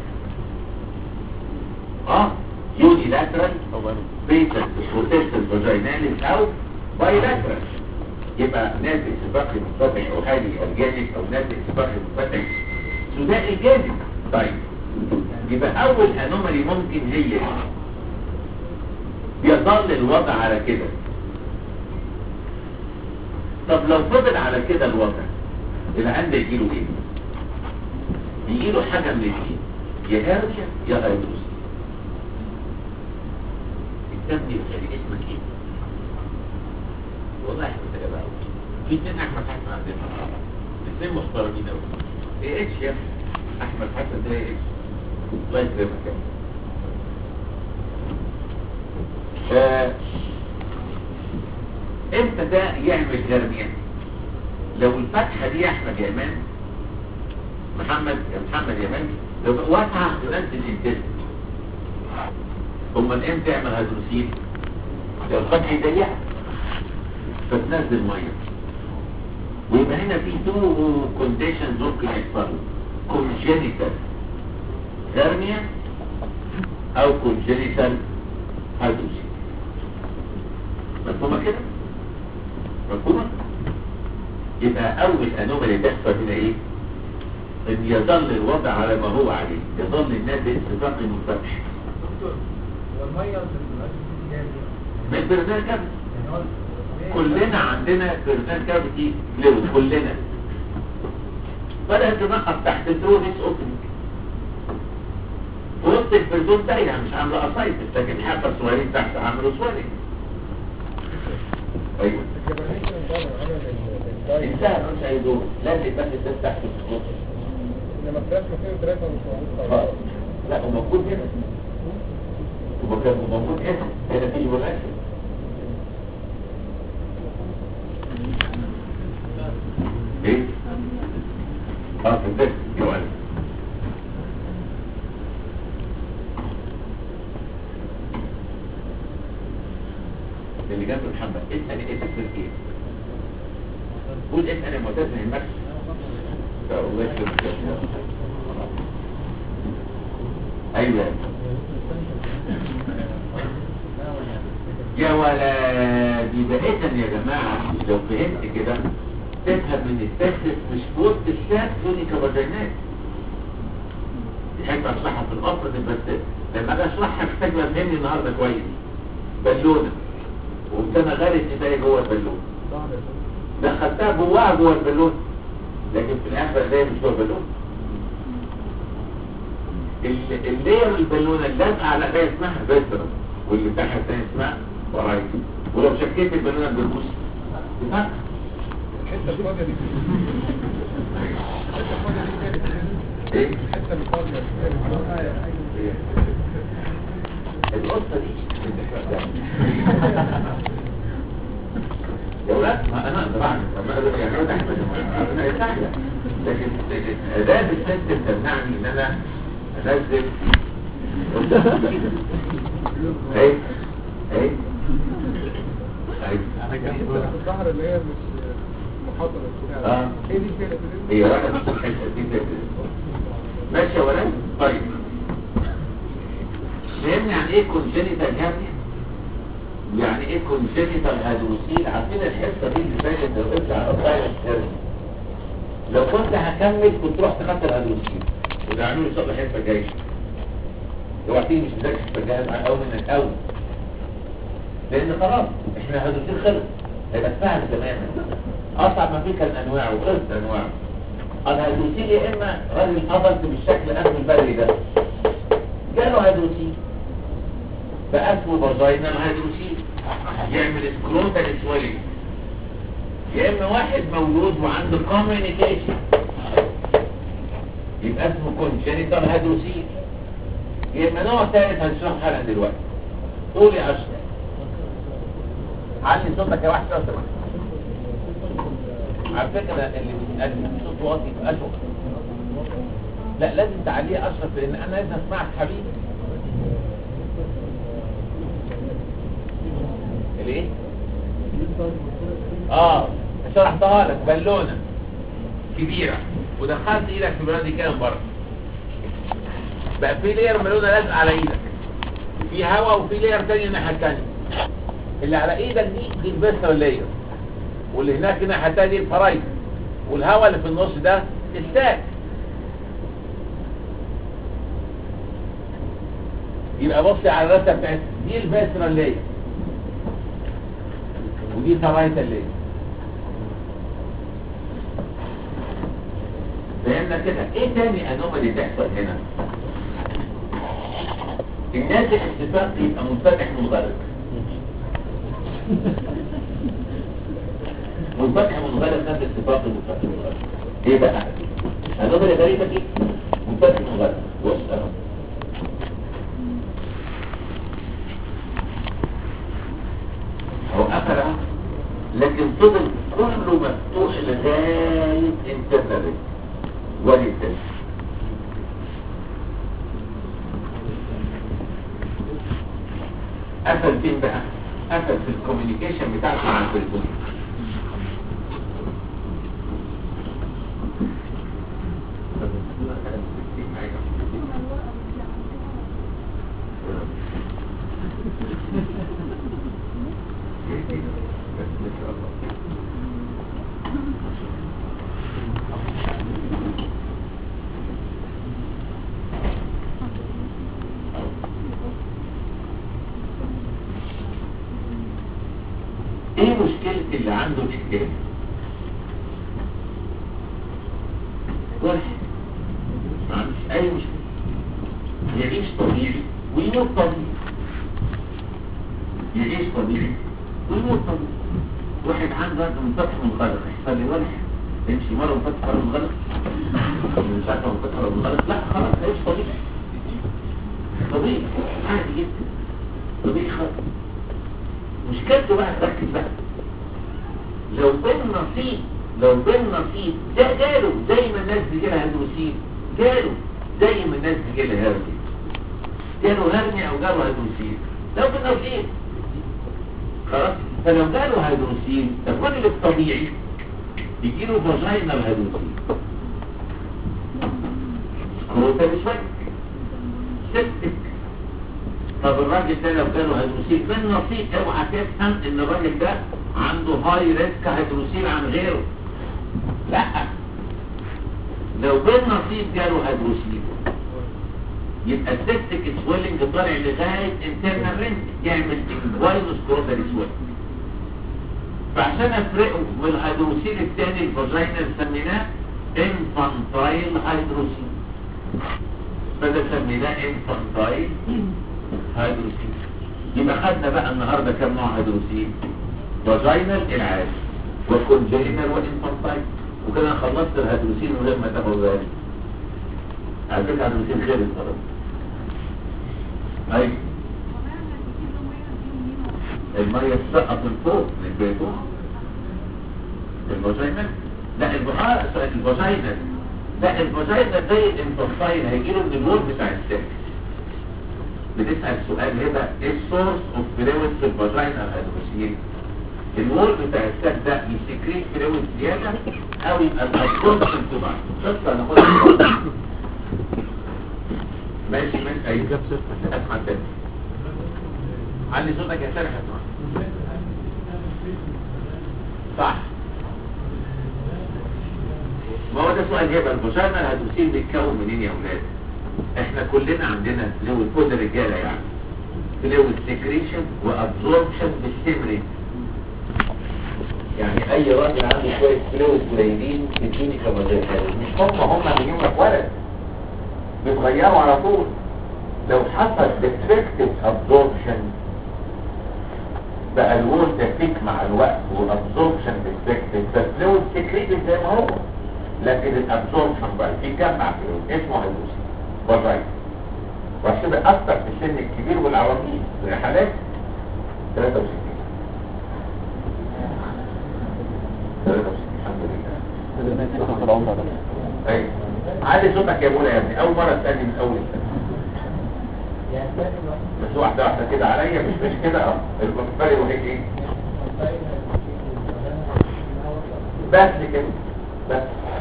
اه يوني لاترال بيتر بروتكتد فاجيناليس او بايلاترال يبقى ناتج اضافي منفتح او هذه الجانب او ناتج اضافي منفتح ثنائي الجانب طيب يبقى اول انومالي ممكن هي يظل الوضع على كده طب لو فضل على كده الوضع العيان ده يجيله ايه يجيله حاجه من الاثنين يا هرجة يا هيدروس الكتاب دي يعني اسمك ايه والله احنا كده قوي في اتنين احمد حسن عندنا الاثنين محترمين قوي ايه اتش يا احمد حسن ده ايه الله يكرمك يا رب. آه، امتى ده يعمل جرمية لو الفتحة دي يا احمد يا امان محمد يا محمد يا مان لو واسعة تنزل الجسم امال امتى يعمل هيدروسيل لو الفتحة ضيقة فتنزل ميه ويبقى هنا في تو كونديشنز ممكن يحصلوا كونجينيتال هيرنيا او كونجينيتال هيدروسيل مفهومة كده؟ مفهومة؟ يبقى أول أنومالي بيحصل هنا إيه؟ إن يظل الوضع على ما هو عليه يظل الناس اتفاق منفتح دكتور هو الميه في الأجهزة دي جايه منين؟ من برنامج كامل يعني هو كلنا عندنا برنامج كافيتي فلويد كلنا بدأت تنقص تحت الترونيس اوبننج وسط البرزون تايهة مش عاملة قصايص لكن حبة صغيرين تحت عملوا صغيرين ايوه انتهى مش اي دور لازم بس الناس تحت الخطوط انما الفراخ كتير ثلاثة مش موجود خلاص لا هو موجود هنا هو كان موجود هنا هنا في مناسب ايه؟ اه في البيت يا ولد اللي جنب محمد اسأل ايه تفكير ايه؟ قول اسأل يا معتز ما يهمكش لا الله يكرمك يا شباب. ايوه يا ولد يبقى اذا يا جماعه لو فهمت كده تفهم ان التكسس مش بوت الساك دوني كفاجينات دي حته اشرحها في الاصل دي بس لما اجي اشرحها محتاج تبقى فهمني النهارده كويس بالونه وقمت انا غارس ايديا جوه البالونه دخلتها جواها جوه البالون لكن في الاخر ده مش جوه البالون ال- اللير البالونه اللازقه على ده اسمها فيسترا واللي تحت ده اسمها ورايت ولو شكيت البالونه بالبوس تفهم الحتة الفاضية دي الحتة الفاضية دي كانت ايه الحتة الفاضية دي القصه دي يا ولاد ما انا اقدر اعمل ما اقدر يعني انا احمد انا سهله لكن اداه السيستم تمنعني ان انا انزل ايه ايه ايه في الظهر اللي هي مش محاضرة آه. هي دي كده هي واحدة من الحتة دي كده. ماشي يا ولد طيب فهمني عن ايه كونجينيتال هيرنيا يعني ايه كونجينيتال هيدروسيل عارفين الحصه دي اللي فاتت لو قلت على الفايروس هيرنيا لو كنت هكمل كنت رحت خدت الهيدروسيل وده عملوا لي صوت الحصه الجايه اوعى تيجي مش مذاكر الحصه الجايه مع قوي منك قوي لان خلاص احنا الهيدروسيل خلص هيبقى سهل تماما اصعب ما فيه كان انواعه وخلص انواعه الهيدروسيل يا اما راجل ادلت بالشكل اسمه البري ده جاله هيدروسيل بقى اسمه فاجينال هيدروسيل يعمل سكروتال سويلنج يا اما واحد مولود وعنده كوميونيكيشن يبقى اسمه كونجينيتال هيدروسيل يا اما نوع ثالث هنشرحه حالا دلوقتي قول يا اشرف علي صوتك يا واحد لو سمحت على فكرة اللي بيسألني صوت واطي أشوف لا لازم تعليه أشرف لأن أنا لازم أسمعك حبيبي الايه؟ اه شرحتها لك بالونة كبيرة ودخلت ايدك في البلد دي كده من بره بقى في لير بالونة لازقة على ايدك في هواء وفي لير تاني الناحية التانية اللي على ايدك دي دي البسر لير واللي هناك الناحية التانية دي الفرايد والهواء اللي في النص ده الساك يبقى بصي على الرسمه بتاعت دي البسرة لير ودي فرايد لير فهمنا كده ايه تاني انومالي تحصل هنا الناتج اتفاق يبقى منفتح منغلق منفتح منغلق نفس اتفاق المنفتح منغلق ايه بقى انومالي غريبة دي منفتح منفتح مغلق واسأله هو قفل اهو لكن فضل كله مفتوح لغاية انترنت وللتالي قفل فين بقى؟ قفل في الكوميونيكيشن بتاعته مع التليفون ايه مشكلة اللي عنده اكتئاب؟ واحد ما عندوش اي مشكلة يعيش طبيعي ويموت طبيعي يعيش طبيعي ويموت طبيعي واحد عنده منفتح منغلق يحصل لي ولا يمشي مرة منفتح مرة منغلق مش عارفة منفتح ولا منغلق لا خلاص هيعيش طبيعي طبيعي عادي جدا طبيعي خالص مشكلته بقى تركز بقى لو بين نصيب لو بين نصيب ده جاله زي ما الناس بيجي لها هيدروسين جاله زي ما الناس بيجي لها هيرمي جاله هرمي او جاله هيدروسين لو بين نصيب خلاص فلو جاله هيدروسين الراجل الطبيعي بيجي له فاجينال هيدروسين سكروتا مش فاكر سبتك طب الراجل ده لو جاله هيدروسيل من نصيب اوعى تفهم ان الراجل ده عنده هاي ريسك هيدروسيل عن غيره لا لو بالنصيب جاله هيدروسيل يبقى السيستيك سويلنج طالع لغايه انترنال رينج يعمل انجوايز سكروتال سويلنج فعشان افرقه من الهيدروسيل الثاني الفاجينال سميناه انفانتايل هيدروسيل فده سميناه انفانتايل هيدروسين يبقى خدنا بقى النهارده كم نوع هيدروسين فاجينال العادي وكونجينال والانفانتايل وكده أنا خلصت الهيدروسين من غير ما تاخد بالك على فكره الهيدروسين غير الضرب ايوه الميه تسقط من فوق من البيتون الفاجينال لا البحار الفاجينال لا الفاجينال زي الانفانتايل هيجيله من الوول بتاع السكس بنسأل سؤال هنا ايه السورس اوف فلويد في الفاجينا الهيدروسيل الوول بتاع السد ده يسكريت فلويد زيادة او يبقى الابسوربشن تبع شفت انا خدها ماشي ماشي ايوه اسمع تاني علي صوتك يا سامح اسمع صح ما هو ده سؤال هيبقى الفاجينا الهيدروسيل بيتكون منين يا اولاد احنا كلنا عندنا فلويد كل الرجاله يعني فلويد سكريشن وابزوربشن بالسمرين يعني اي راجل عنده شويه فلويد قليلين في الكلينيكا وظيفه مش هم هم اللي لك ولد بيتغيروا على طول لو حصل ديفكتيف ابزوربشن بقى الوول تفيك مع الوقت والابزوربشن ديفكتيف فالفلويد سكريتد زي ما هو لكن الابزوربشن بقى في جمع فلويد اسمه هيدروسين بالرايت وعشان اكتر في السن الكبير والعواجيز في الرحلات 63 63 الحمد لله ايوه عادي صوتك يا ابونا يا ابني اول مره تسالني من اول السنه بس واحده واحده كده عليا مش مش كده اه الفرق الوحيد ايه بس كده بس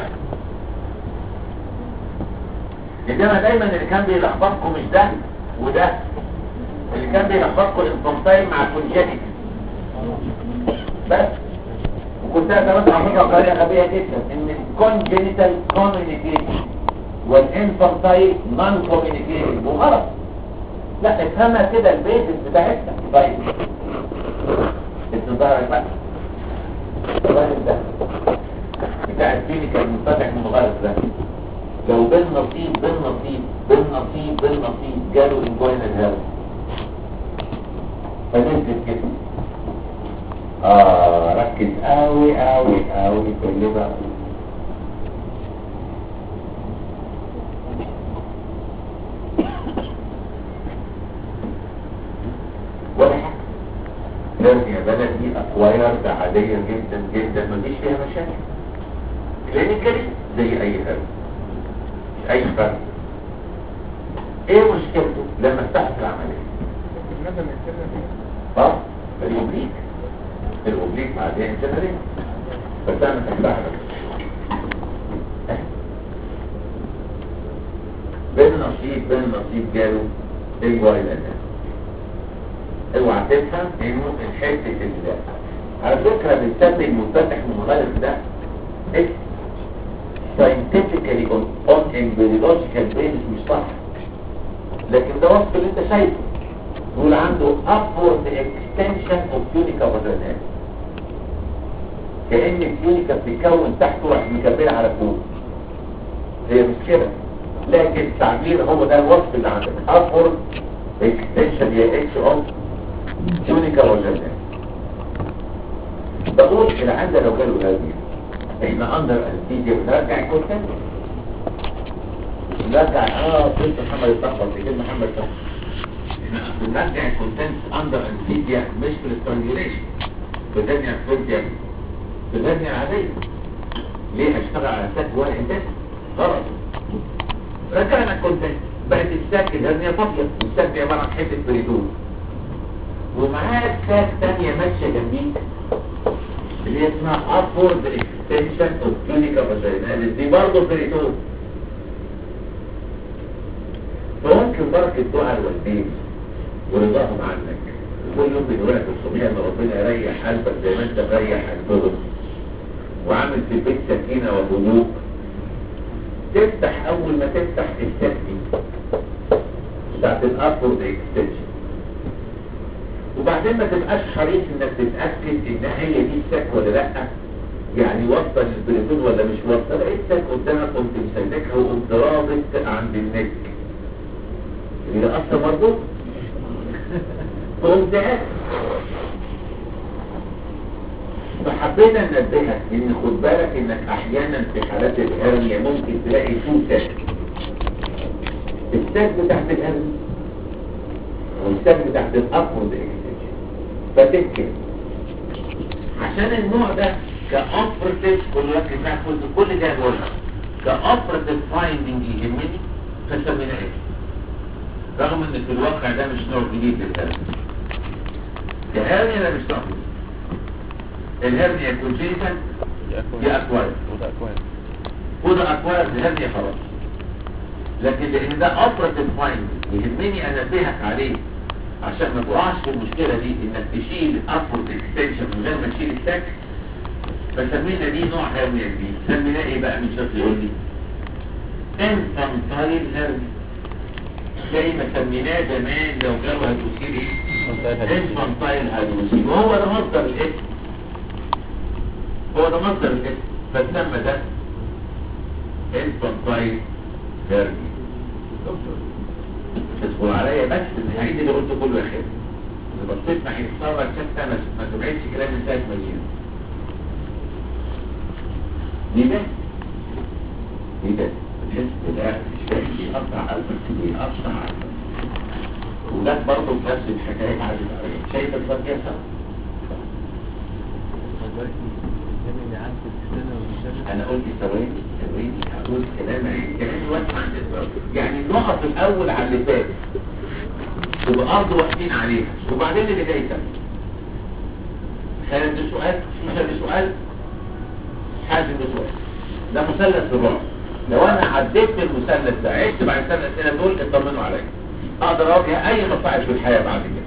انما دايما اللي كان بيلخبطكم مش ده وده اللي كان بيلخبطكم الانفانتايل مع الكونجينيك بس وكنت انا كمان عملها بطريقه غبيه جدا ان الكونجينيتال كوميونيكيشن والانفانتايل نون كوميونيكيشن وغلط لا افهمها كده البيزس بتاعتنا طيب الظاهر بقى الراجل ده بتاع الكلينيكال المنفتح المغلق ده لو بين نصيب بين نصيب بين نصيب بين نصيب جاله انجوينال هيرس فنزلت كده اه ركز قوي قوي قوي كل ده هرنيا بلدي اكوايرد عادية جدا جدا مفيش فيها مشاكل كلينيكالي زي اي هرنيا مش اي فرق ايه مشكلته لما استحق العملية الندى من السنة دي اه الاوبليك الاوبليك مع دي انترنت بس انا تحتها بين نصيب بين نصيب جاله اي واي لنا اوعى تفهم انه الحته اللي على فكره بنسمي المنفتح المنغلق ده اسم scientifically on, on embryological basis مش صح لكن ده وصف اللي انت شايفه يقول عنده upward extension of tunica vaginalis كأن التونيكا بتتكون تحت وراح مكبرة على فوق هي مش كده لكن التعبير هو ده الوصف اللي عندك upward extension هي اتش of tunica vaginalis بقول العادة لو جاله هذه احنا اندر انستيجيا بنرجع الكونتنت نرجع اه كنت محمد الطاقة في كلمة محمد الطاقة احنا بنرجع الكونتنت اندر انستيجيا مش في الاسترانجيليشن بترجع فيرجع بترجع عادية ليه هشتغل على ساك واحد بس غلط رجعنا الكونتنت بقت الساك الهرنية فاضية والساك دي عبارة عن حتة بريدون ومعاها ساك تانية ماشية جنبيك اللي هي اسمها upward extension of tunica vaginalis دي برضه بريتون فممكن بركة دعاء الوالدين ورضاهم عنك كل يوم بنقول لك الصبح ان ربنا يريح قلبك زي ما انت مريح قلبهم وعامل في البيت سكينة وهدوء تفتح اول ما تفتح السكي بتاعت الابورد اكستنشن وبعدين ما تبقاش حريص انك تتأكد ان هي دي السك ولا لا يعني وصل البريتون ولا مش وصل لقيت سك قدامك قمت مسلكها وقمت رابط عند النك اللي اصلا مربوط قمت قاعد فحبينا ننبهك ان خد بالك انك احيانا في حالات الهرنيا ممكن تلاقي تو سك السك بتاعت الهرنيا والسك بتاعت الابورد اكستنشن فتكتب عشان النوع ده كأوبرتيف كل ركز معاك كل كل ده بقولها كأوبرتيف فايندنج يهمني فسميناه ايه رغم ان في الواقع ده مش نوع جديد للهرنيا الهرنيا ده مش نوع جديد الهرنيا كونجيتال دي اكوارد وده اكوان وده اكوارد الهرنيا خلاص لكن لان ده اوبرتيف فايند يهمني انبهك عليه عشان ما تقعش في المشكله دي انك تشيل ابورد اكستنشن من غير ما تشيل السك فسمينا دي نوع هرنيا جديد سميناه ايه بقى من شكل يقول لي انفانتايل هرنيا زي ما سميناه زمان لو جابوا هتوسيل ايه انفانتايل هيدروسين وهو ده مصدر الاسم هو ده مصدر الاسم فسمى ده انفانتايل هيرني تصبر عليا بس ان هعيد اللي قلته كله يا خير اذا بصيت ناحيه الثوره الشتى ما ما تبعدش كلام من ساعه ما جينا دي ده دي ده الحس ده الشيء بيقطع قلبك بيقطع قلبك وده برضه نفس الحكايه عادت عليه شايف الفرق انا قلت ثواني ثواني هقول كلام عيد كلام الوقت عند الضرب يعني النقط الاول على اللي فات وبأرض واقفين عليها وبعدين اللي جاي تاني خالد ده سؤال مش ده سؤال حازم ده سؤال ده مثلث الرعب لو انا عديت المثلث ده عشت بعد الثلاث اسئله دول اطمنوا عليا اقدر اواجه اي مصاعب في الحياه بعد كده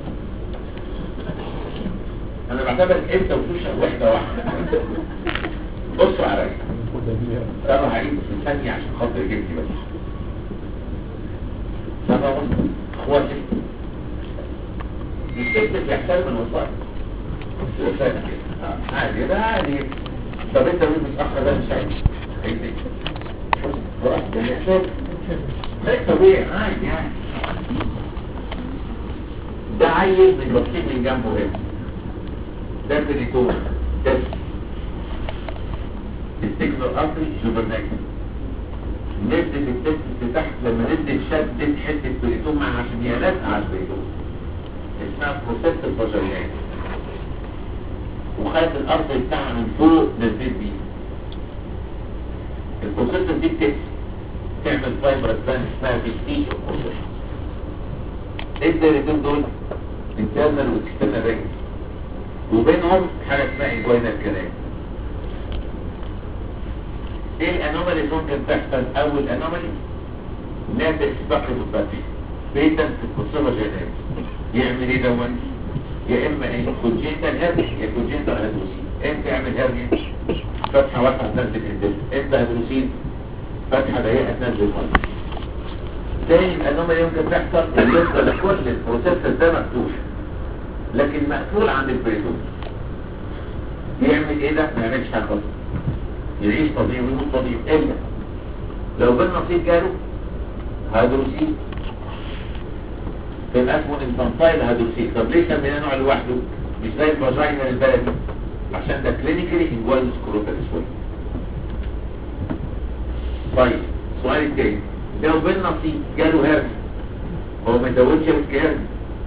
انا بعتبر انت وشوشه واحده واحده بصوا عليا انا هعيد في ثانيه عشان خاطر جبتي بس سنه ونص اخواتي الست بيحترم الوسائط الوسائط كده آه، عادي ده عادي طب انت مين متاخر ده مش عادي عايزني خلاص ده بيحصل ده طبيعي عادي يعني ده عيل من بسيط من جنبه هنا ده بريتون ده السيجنال ارتري جوبرناكل نزلت التست تحت لما نزلت شدت حته بريتون معاها عشان هي لازقه على البريتون اسمها بروسيس الفاجينات وخدت الارض بتاعها من فوق نزلت بيه البروسيسور دي بتقسم تعمل فايبر بلان اسمها فيستيج بروسيسور ايه الدايرتين دول انترنال واكسترنال رينج وبينهم حاجه اسمها انجوينال كلام ايه الانومالي اللي ممكن تحصل اول انومالي ناتج فقر في البطيء بيتن في الكسوفة جينات يعمل ايه دون يا اما ايه كونجيتال هيرني يا كونجيتال هيدروسين امتى يعمل هيرني فتحة واسعة تنزل الدم امتى هيدروسين فتحة ضيقة تنزل المية تاني الانومالي يمكن تحصل ان يفضل كل البروسيسور ده مفتوح لكن مقفول عند البريتون يعمل ايه ده ما يعملش حاجه خالص يعيش طبيعي ويموت طبيعي الا لو بالنصيب جاله هيدروسين يبقى اسمه انفانتايل هيدروسين طب ليه سميناه نوع لوحده مش زي الفاجينا البلدي عشان ده كلينيكالي انجوال سكروتال سويل طيب السؤال التاني لو بالنصيب جاله هرم هو ما يزودش ريسك هرم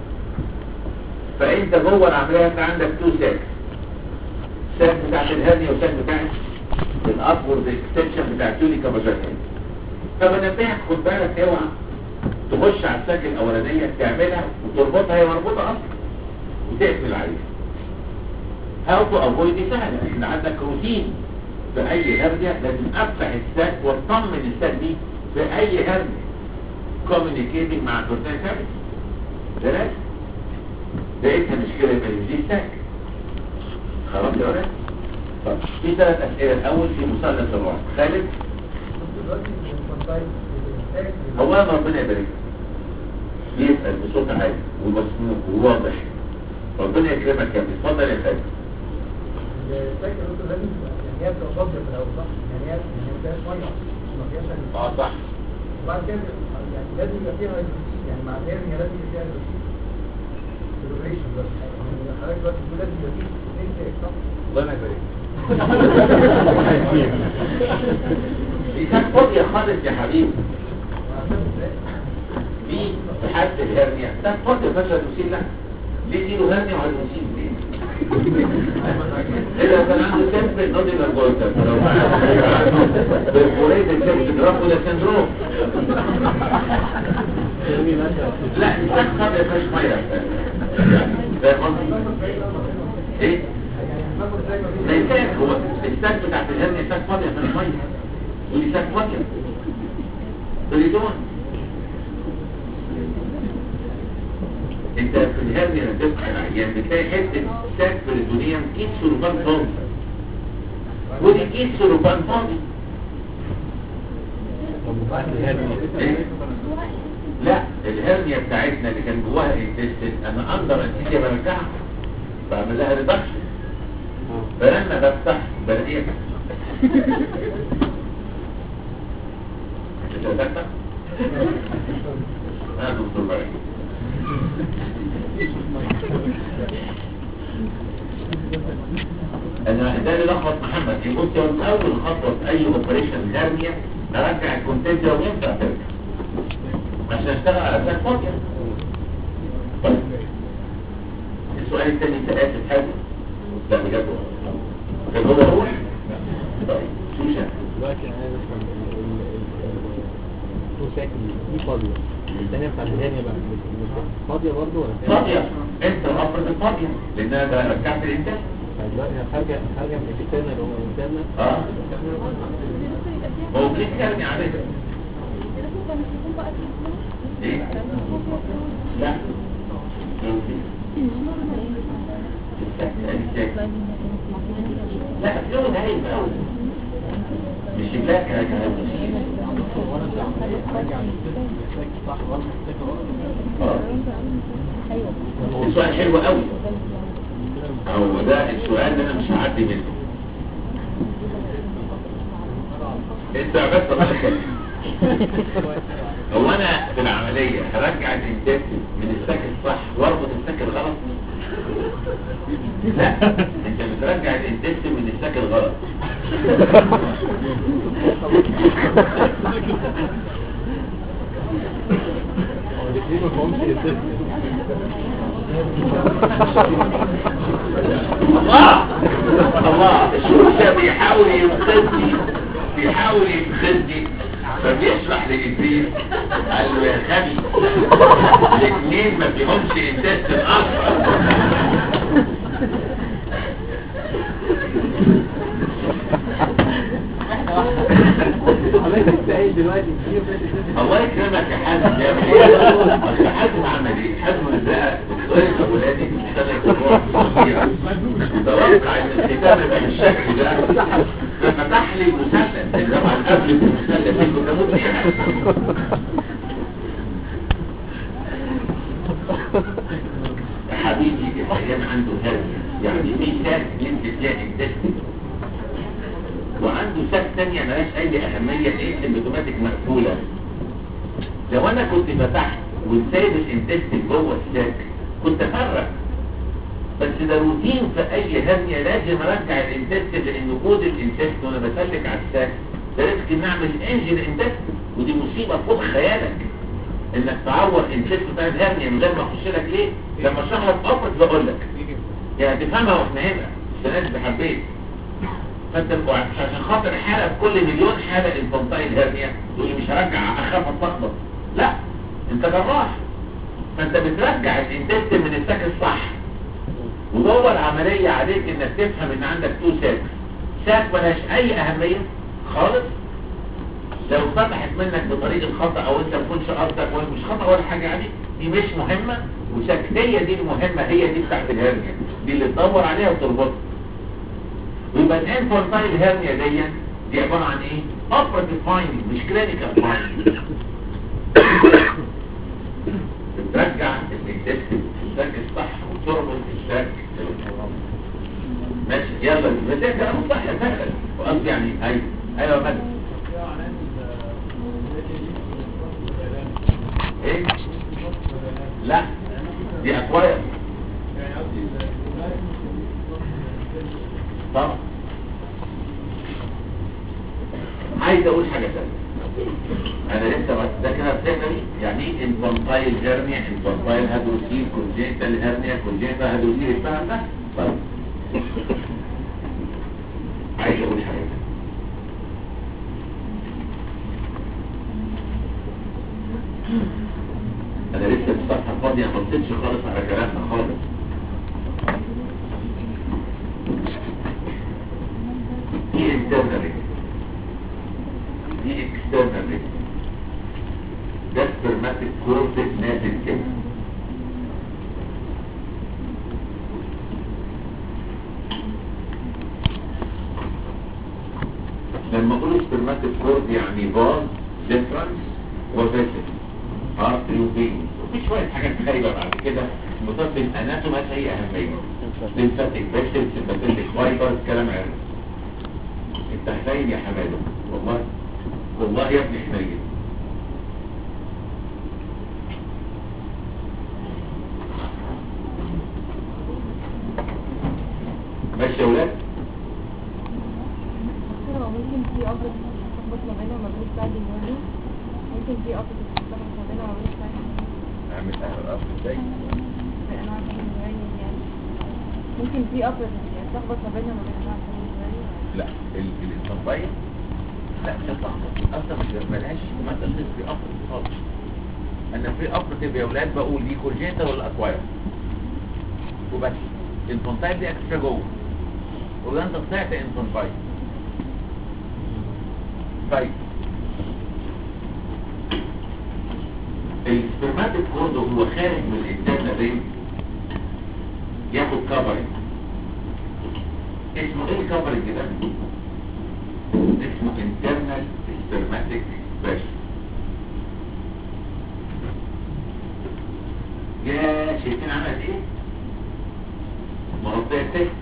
فانت جوه العمليه انت عندك تو ساك ساك بتاعت الهرنيا وساك بتاعت الابورد اكستنشن بتاع التونيكا فاجينا فبنبهك خد بالك اوعى تخش على الساك الاولانيه تعملها وتربطها هي مربوطه اصلا وتقفل عليها هاو تو افويد دي سهله احنا عندك روتين في اي هرنيا لازم افتح الساك واطمن الساك دي في اي هرنيا كوميونيكيتنج مع البروتين كابيتال ده لازم لقيتها مشكله يبقى دي الساك خلاص يا ولد طب في ثلاث اسئله الاول في مثلث الرعب خالد دلوقتي الانفانتايل الانتاج هو أنا ربنا يبارك يسأل بصوت عالي ومسموع وواضح ربنا يكرمك يا ابني اتفضل يا خالد الانتاج الرسل لازم يعني هي بتبقى فاضيه في الاول صح؟ يعني هي يعني ما فيهاش ميه ما فيهاش اه صح وبعد كده يعني لازم يبقى فيها هيدروجين يعني مع الهرنيا لازم يبقى فيها هيدروجين سيلبريشن بس يعني حضرتك دلوقتي بتقول لازم يبقى فيه اثنين تاج صح؟ الله ما يبارك دي كانت فاضية خالص يا حبيبي وعشان ازاي؟ دي في حالة الهرنيا كانت فاضية فشل وسيل لا ليه دي له هرنيا وهالوسيل ليه؟ إذا كان عنده سيمبل نوديلر جويتر لو عنده برفوريت السيمبل جرافو ده سندروم لا دي كانت فاضية فيهاش مية يعني فاهم قصدي؟ ايه؟ ناخد ازاي ما ما فيش ينفعش هو الساك بتاعت الهرنيا ساك فاضية فيهاش مية ودي ساك فاضية بريدون انت في الهرنيا لما تفتح العيان بتلاقي حته ساك بريدونيوم كيس سلوبان فاضي ودي كيس سلوبان فاضي إيه؟ لا الهرنيا بتاعتنا اللي كان جواها انتستين انا اندر انتستين برجعها بعمل لها ريدكشن فلما بفتح بلاقيها انت بتفتح انا دكتور بريء انا ده اللي لخبط محمد يبص يوم اول خطوه في اي اوبريشن هرنيا ارجع الكونتنت لو ينفع ترجع عشان اشتغل على اساس فاضيه طيب السؤال الثاني انت اسف حاجه لا بجد كان هو روح طيب شو شاف دلوقتي انا عايز افهم تو ساكن دي فاضيه الثانيه بتاعت الهانيه بقى فاضيه برضه ولا فيها؟ فاضيه انت الافرض فاضيه لانها ده رجعت الانتاج دلوقتي انا خارجه خارجه من الاكسترنال هو الانترنال اه هو كيف كلمي عليه ايه لا لا فلويد هاي قوي مش بلاك هاي السؤال حلو قوي هو ده السؤال اللي انا مش هعدي منه انت بس الله يخليك هو انا في العملية هرجع الانتاج من الساك الصح واربط الساك الغلط لا انت بترجع الانتاج من الساك الغلط هو الاثنين ما فيهمش انترنال الله الله الشوشة بيحاول ينقذني بيحاول ينقذني فبيشرح لإبليس قال له يا خبي الاثنين ما فيهمش انتاج اصلا حضرتك سعيد دلوقتي كتير الله يكرمك يا حازم يا ايه اصل حازم عمل ايه حازم ده دكتور اولادي بيشتغل كتير متوقع ان الختام يبقى بالشكل ده ففتح لي المثلث اللي طبعا قبل المثلث اللي كنت اموت فيها يا حبيبي الايام عنده هرم يعني في ساك يمكن تلاقي الدست وعنده ساك تانية ملهاش اي اهمية ايه سيمبتوماتيك مقفولة لو انا كنت فتحت وسايب الانتستين جوه الساك كنت افرق بس ده روتين في اي هرنية لازم ارجع الانتستين لان وجود الانتستين وانا بسلك على الساك ده ريسك ان اعمل انجل انتستين ودي مصيبة فوق خيالك انك تعور انتستين بتاع الهرنية من غير ما اخش لك ليه لما اشرح لك ابرز بقول لك يعني تفهمها واحنا هنا السنة دي حبيت فانت عشان خاطر حالة في كل مليون حالة انفانتايل هرنيا تقول لي مش هرجع اخاف اتلخبط لا انت جراح فانت بترجع الانتستين من الساك الصح وجوه العملية عليك انك تفهم ان عندك تو ساك ساك ملهاش اي اهمية خالص لو فتحت منك بطريق الخطأ او انت مكنش قصدك ولا مش خطأ ولا حاجة يعني دي مش مهمة وسكتية دي المهمة هي دي بتاعت الهرنيا دي اللي تدور عليها وتربطها ويبقى الانفانتايل هيرنيا دي دي عبارة عن ايه؟ operative finding مش clinical finding بترجع الانتستين في الساك الصح وتربط الساك ماشي يلا بس ده كلام صح يا سهل وقصدي يعني ايوه ايوه يا مجد ايه؟ لا دي اكواير طبعا عايز اقول حاجة ثانية انا لسه بس ده كده بتقري يعني ايه انفانتايل هيرنيا انفانتايل هادروسيل كونجيتال هيرنيا كونجيتال هادروسيل الفهم ده طيب عايز اقول حاجة ثانية انا لسه الصفحة فاضية ما بصيتش خالص على كلامنا خالص دي internal دي external ده spermatic cortex نازل كده لما اقول spermatic cord يعني باز difference وفيسل artery وفين وفي شوية حاجات خايبة بعد كده مطلب الاناتوم هي اهمية lymphatic vessels sympathetic fibers كلام عارف انت حنين يا حماده والله والله يا ابني حنين ماشي يا ولاد هو ممكن في أفضل تخبط ما بينها وما بين الساعد المولي ممكن في أفضل تخبط ما بينها وما بين الساعد اعمل اهل الأصل ازاي في أنواع من المولي يعني ممكن في أفضل يعني تخبط ما بينها وما بين الساعد المولي لا الانتنبايل لا مش هتلخبط اصلا مش ملهاش مثلا في افر خالص انا في افر تبقى يا ولاد بقول دي كورجيتا ولا اكواير وبس الانفانتايل دي اكسترا جوه وده انت طلعت انفانتايل طيب السبرماتيك كورد هو خارج من الانترنال رينج ياخد كفرنج اسمه ايه الكفرنج ده اسمه internal spermatic vessel يا شايفين عملت ايه مغطية التكس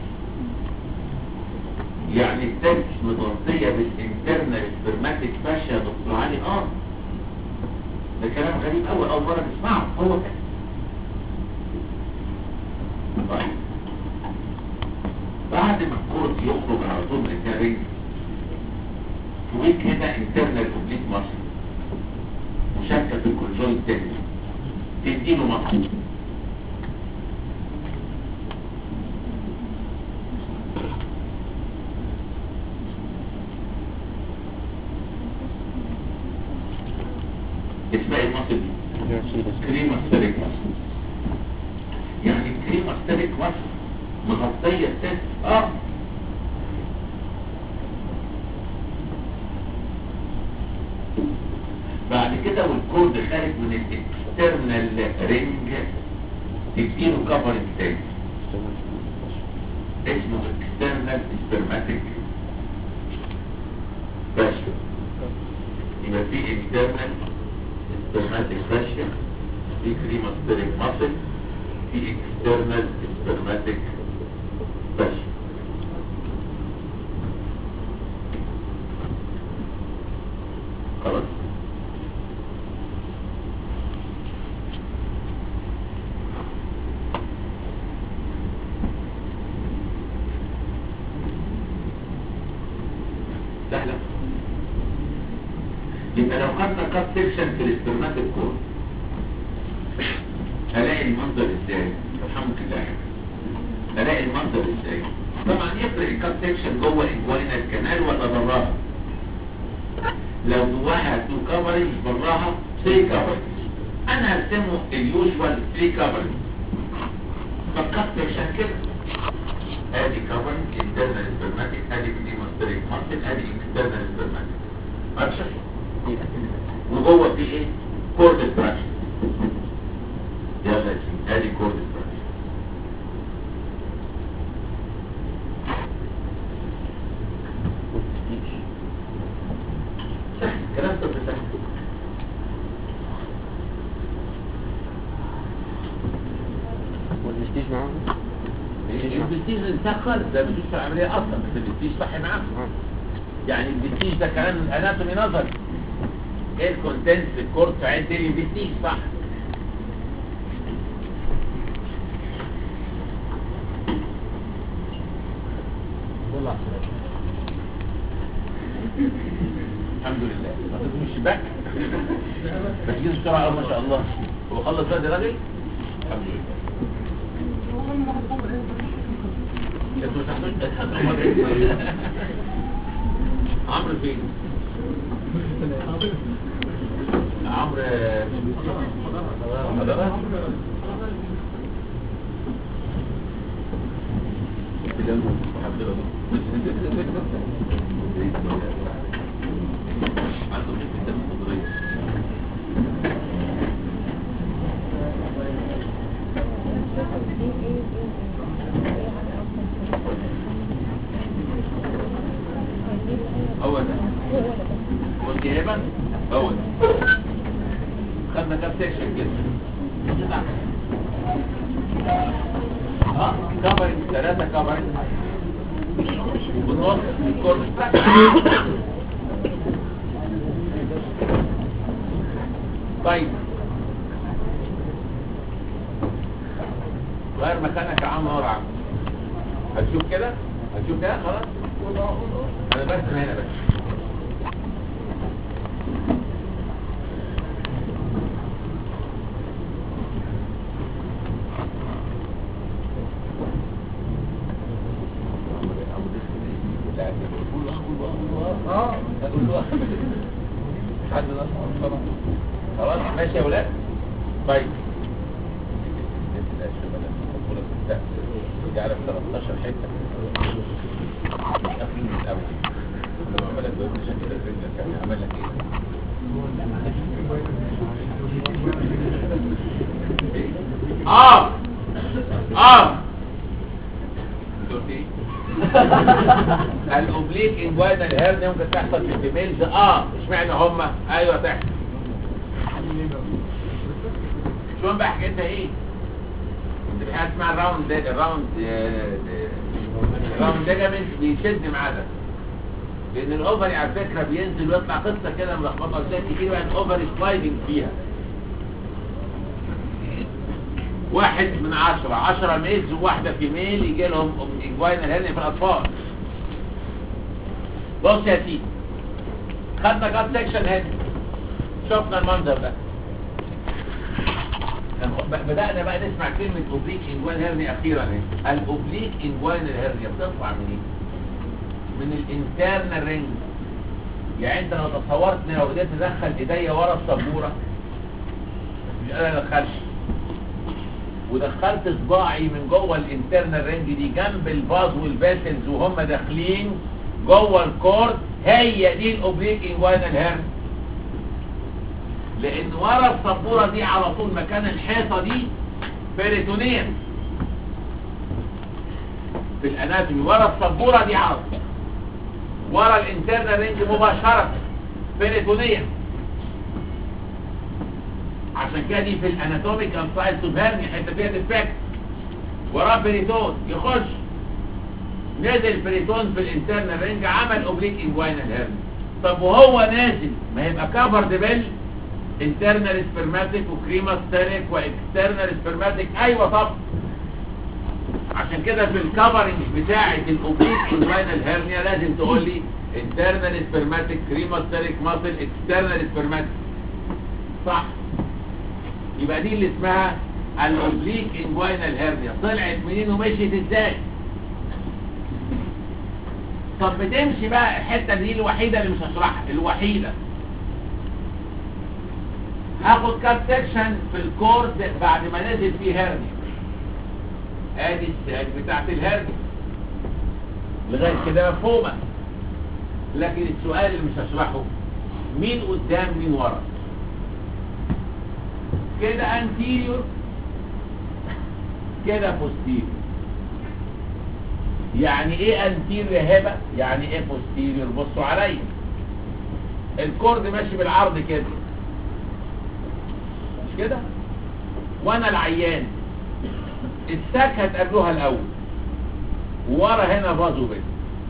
يعني التكس مغطية بالانترنال سبرماتيك فاشيا دكتور علي اه ده كلام غريب قوي اول مرة تسمعه هو كده طيب بعد ما الكورس يخرج على طول من التاريخ ويك هنا انترنال اوبليك مصر مشاركة في الكونجول التاني تديله مصر اسمها ايه المصل دي كريماستريك مصل يعني الكريماستريك مصل مغطية الست اه بعد كده والكورد خارج من الاكسترنال رينج تديله كفرنج تاني اسمه اكسترنال سبرماتيك فاشيا يبقى في اكسترنال سبرماتيك فاشيا في كريماستريك ماسل في اكسترنال سبرماتيك فاشيا خلاص سهلة يبقى لو خدنا كات سيكشن في الاسترماتيك كور هلاقي المنظر ازاي رحمك الله هلاقي المنظر ازاي طبعا يفرق الكات سيكشن جوه انجوينال كانال ولا براها لو جواها تو كفرج براها 3 كفرج انا هرسمه اليوجوال 3 كفرج فالكات سيكشن كده ادي كفرج انترنال سبرماتيك ادي كليماستريك ماسل ادي اكسترنال سبرماتيك ماشي وجوه في ايه كورد ستراكشر يلا يا سيدي ادي كورد ستراكشر سهل كلام طب سهل والمستيج معاهم البستيج انتهى خالص ده بيجيش في العمليه اصلا بس البستيج صح معاه آه. يعني البستيج ده كلام اناتومي نظري ايه الكونتنت في الكورس عين تاني البستيج صح دول على السلامة. الحمد لله ما تدخلش الشباك بتجيز بسرعه أوي ما شاء الله هو خلص بقى راجل الحمد لله انتوا تحتاج عمرو فين عمرو حضرتك عنده خفة دم خضرية هو ده هو الجهبة هو ده خدنا كام سيكشن كده اه كفرنج ثلاثة كفرنج وبالنص الكورس طيب غير مكانك يا عم نور عم هتشوف كده هتشوف كده خلاص انا برسم هنا بس اه خلاص ماشي يا ولاد طيب جعل في 13 حته قافلين من الاول لما عمل لك بيقول عشان كده الرجل كان عمل لك ايه اه اه انت قلت ايه الاوبليك انجوينال هيرنيا ممكن تحصل في الفيميلز اه اشمعنى هم ايوه تحصل شو بقى حكايتها ايه انت في حاجه اسمها الراوند ده الراوند آه، آه، الراوند ليجامنت بيشد معاه ده لان الاوفري على فكره بينزل ويطلع قصه كده ملخبطه ازاي كتير بقى الاوفري سلايدنج فيها واحد من عشرة عشرة ميلز وواحدة في ميل يجي لهم انجوينال هيرنيا في الأطفال بص يا سيدي خدنا كات سيكشن هنا شفنا المنظر ده ب- بدأنا بقى نسمع كلمة اوبليك انجوينال هيرنيا أخيرا اهي الاوبليك انجوينال هيرنيا بتطلع من ايه؟ من الانترنال رينج يعني انت لو تصورت ان لو قدرت تدخل ايديا ورا السبوره انا دخلت ودخلت صباعي من جوه الانترنال رينج دي جنب الباز والفاسلز وهم داخلين جوه الكورد هي دي الاوبليك انجوينال هيرن لان ورا السبوره دي على طول مكان الحيطه دي بيريتونيم في الاناتومي ورا السبوره دي عرض ورا الانترنال رينج مباشره بيريتونيم عشان كده دي في الاناتوميكال سايد سوبرني حته فيها ديفكت وراه بريتون يخش نزل بريتون في الانترنال رينج عمل اوبليك انجوينال هيرن طب وهو نازل ما يبقى كفرد بال انترنال سبرماتيك وكريماستريك واكسترنال سبرماتيك ايوه طب عشان كده في الكفرنج بتاعه الاوبليك انجوينال هيرنيا لازم تقول لي انترنال سبرماتيك كريماستريك ماسل اكسترنال سبرماتيك صح يبقى دي اللي اسمها الاوبليك انجوينال هيرنيا طلعت منين ومشيت ازاي طب بتمشي بقى الحته دي الوحيده اللي مش هشرحها الوحيده هاخد كاب سكشن في الكورد بعد ما نزل فيه هيرنيا ادي الساج بتاعت الهيرنيا لغايه كده مفهومه لكن السؤال اللي مش هشرحه مين قدام مين ورا كده انتيريور كده بوستيريور يعني ايه انتيريور يا هبه يعني ايه بوستيريور بصوا عليا الكورد ماشي بالعرض كده مش كده وانا العيان الساك هتقابلوها الاول ورا هنا فازو بس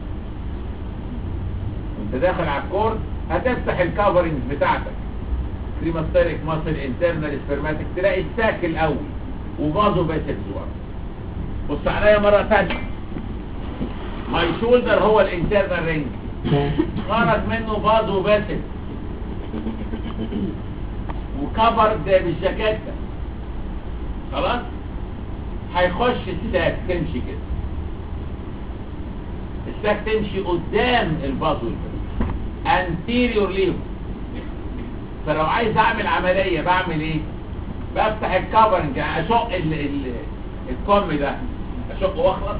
انت داخل على الكورد هتفتح الكفرنج بتاعتك كريماستريك ماسل انترنال سبرماتيك تلاقي الساك الاول وفازو باسلز ورا بص عليا مره ثانيه ماي شولدر هو الانترنال رينج خرج منه فازو باسل وكفر ده بالجاكيته خلاص هيخش الساك تمشي كده الساك تمشي قدام الفازو انتيريور ليهم فلو عايز اعمل عملية بعمل ايه بفتح الكفرنج يعني اشق ال ال الكم ده اشقه واخلص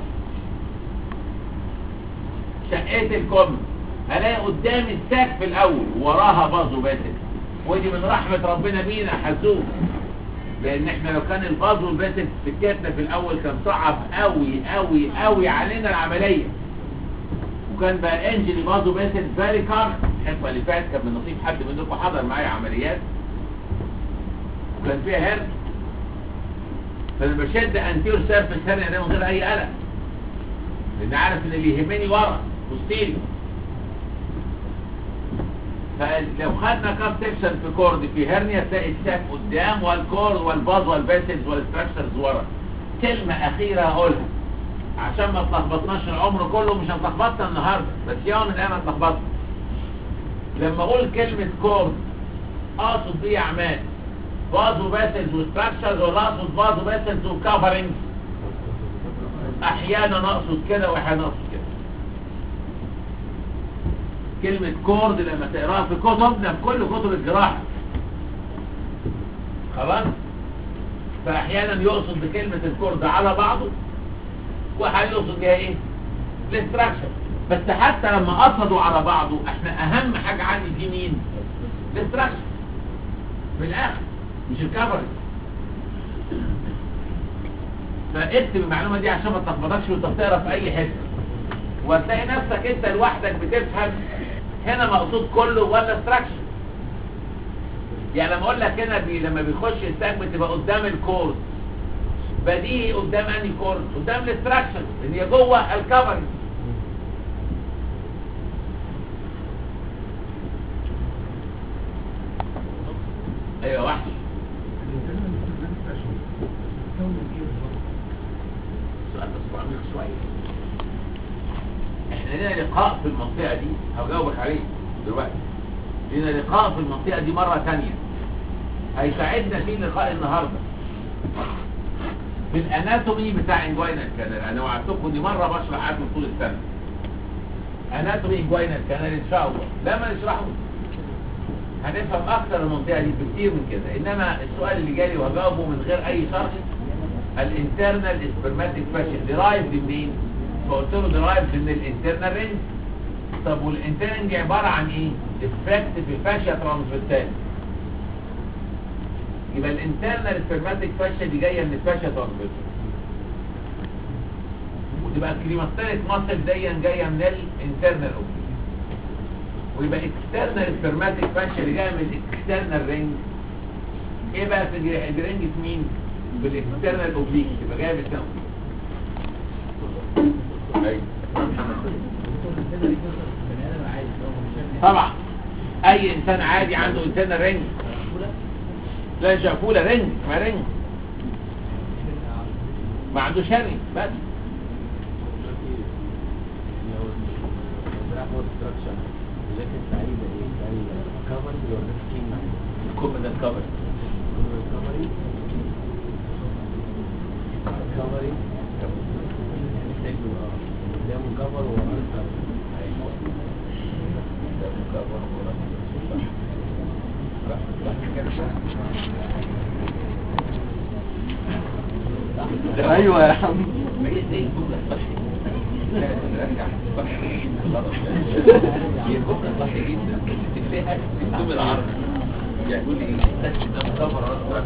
شقيت الكم هلاقي قدام الساك في الاول وراها بازو باسل ودي من رحمة ربنا بينا حزوم لان احنا لو كان البازو الباسل سكتنا في الاول كان صعب قوي قوي قوي علينا العملية وكان بقى انجل بازو باسل فيري كارت الحصه اللي فاتت كان من نصيب حد منكم حضر معايا عمليات وكان فيها هرد فانا بشد انتيور سيرفس هرنيا ده من غير اي قلق لان عارف ان اللي يهمني ورا بوستيريو فلو خدنا كاب سكشن في كورد في هرنيا تلاقي الساك قدام والكورد والباز والباسلز والستراكشرز ورا كلمة أخيرة هقولها عشان ما تلخبطناش العمر كله مش هتلخبطنا النهارده بس يوم من الايام هتلخبطنا لما اقول كلمة كورد اقصد ايه يا عماد فازو باسلز وستراكشرز ولا اقصد فازو باسلز وكفرنجز احيانا اقصد كده واحيانا اقصد كده كلمة كورد لما تقراها في كتبنا في كل كتب الجراحة خلاص فاحيانا يقصد بكلمة الكورد على بعضه واحيانا يقصد بيها ايه الاستراكشر بس حتى لما قصدوا على بعضه احنا اهم حاجة عندي دي مين الاستراكشر في الاخر مش الكفرنج فاكتب المعلومة دي عشان ما تلخبطكش وانت بتقرا في اي حته وهتلاقي نفسك انت لوحدك بتفهم هنا مقصود كله ولا استراكشر يعني لما اقول لك هنا بي لما بيخش الساك بتبقى قدام الكورد بديهي قدام انهي كورد قدام الاستراكشر اللي هي جوه الكفرنج ايوه وحش سؤال بس عميق شويه احنا لنا لقاء في المنطقة دي هجاوبك عليه دلوقتي لنا لقاء في المنطقة دي مرة تانية هيساعدنا في لقاء النهاردة في الاناتومي بتاع انجوينال كانال انا وعدتكم دي مرة بشرح عنه طول السنة اناتومي انجوينال كانال ان شاء الله لما نشرحه هنفهم اكتر المنطقه دي بكتير من كده انما السؤال اللي جالي وهجاوبه من غير اي شرح الانترنال سبرماتيك فاشن ديرايف منين فقلت له ديرايف من الانترنال رينج طب والانترنج عباره عن ايه افكت في الفاشيا ترانسفيرسال يبقى الانترنال سبرماتيك فاشيا دي جايه من الفاشيا ترانسفيرسال وتبقى الكريماتيريك ماسل دي جايه من الانترنال اوبليك ويبقى اكسترنال سبرماتيك فاشيا اللي جايه من الاكسترنال رينج ايه بقى في الج- الرينج في مين بالاكسترنال اوبليك يبقى جايه من السنه ايوه طبعا اي انسان عادي عنده انترنال رينج لا شافوله رينج ما رينج ما عندوش هري بس الكم ده الكفر ايوه يا عم هي جملة صح جدا تلاقيها تكتب العرض يقول لي ايه بس ده مكبر على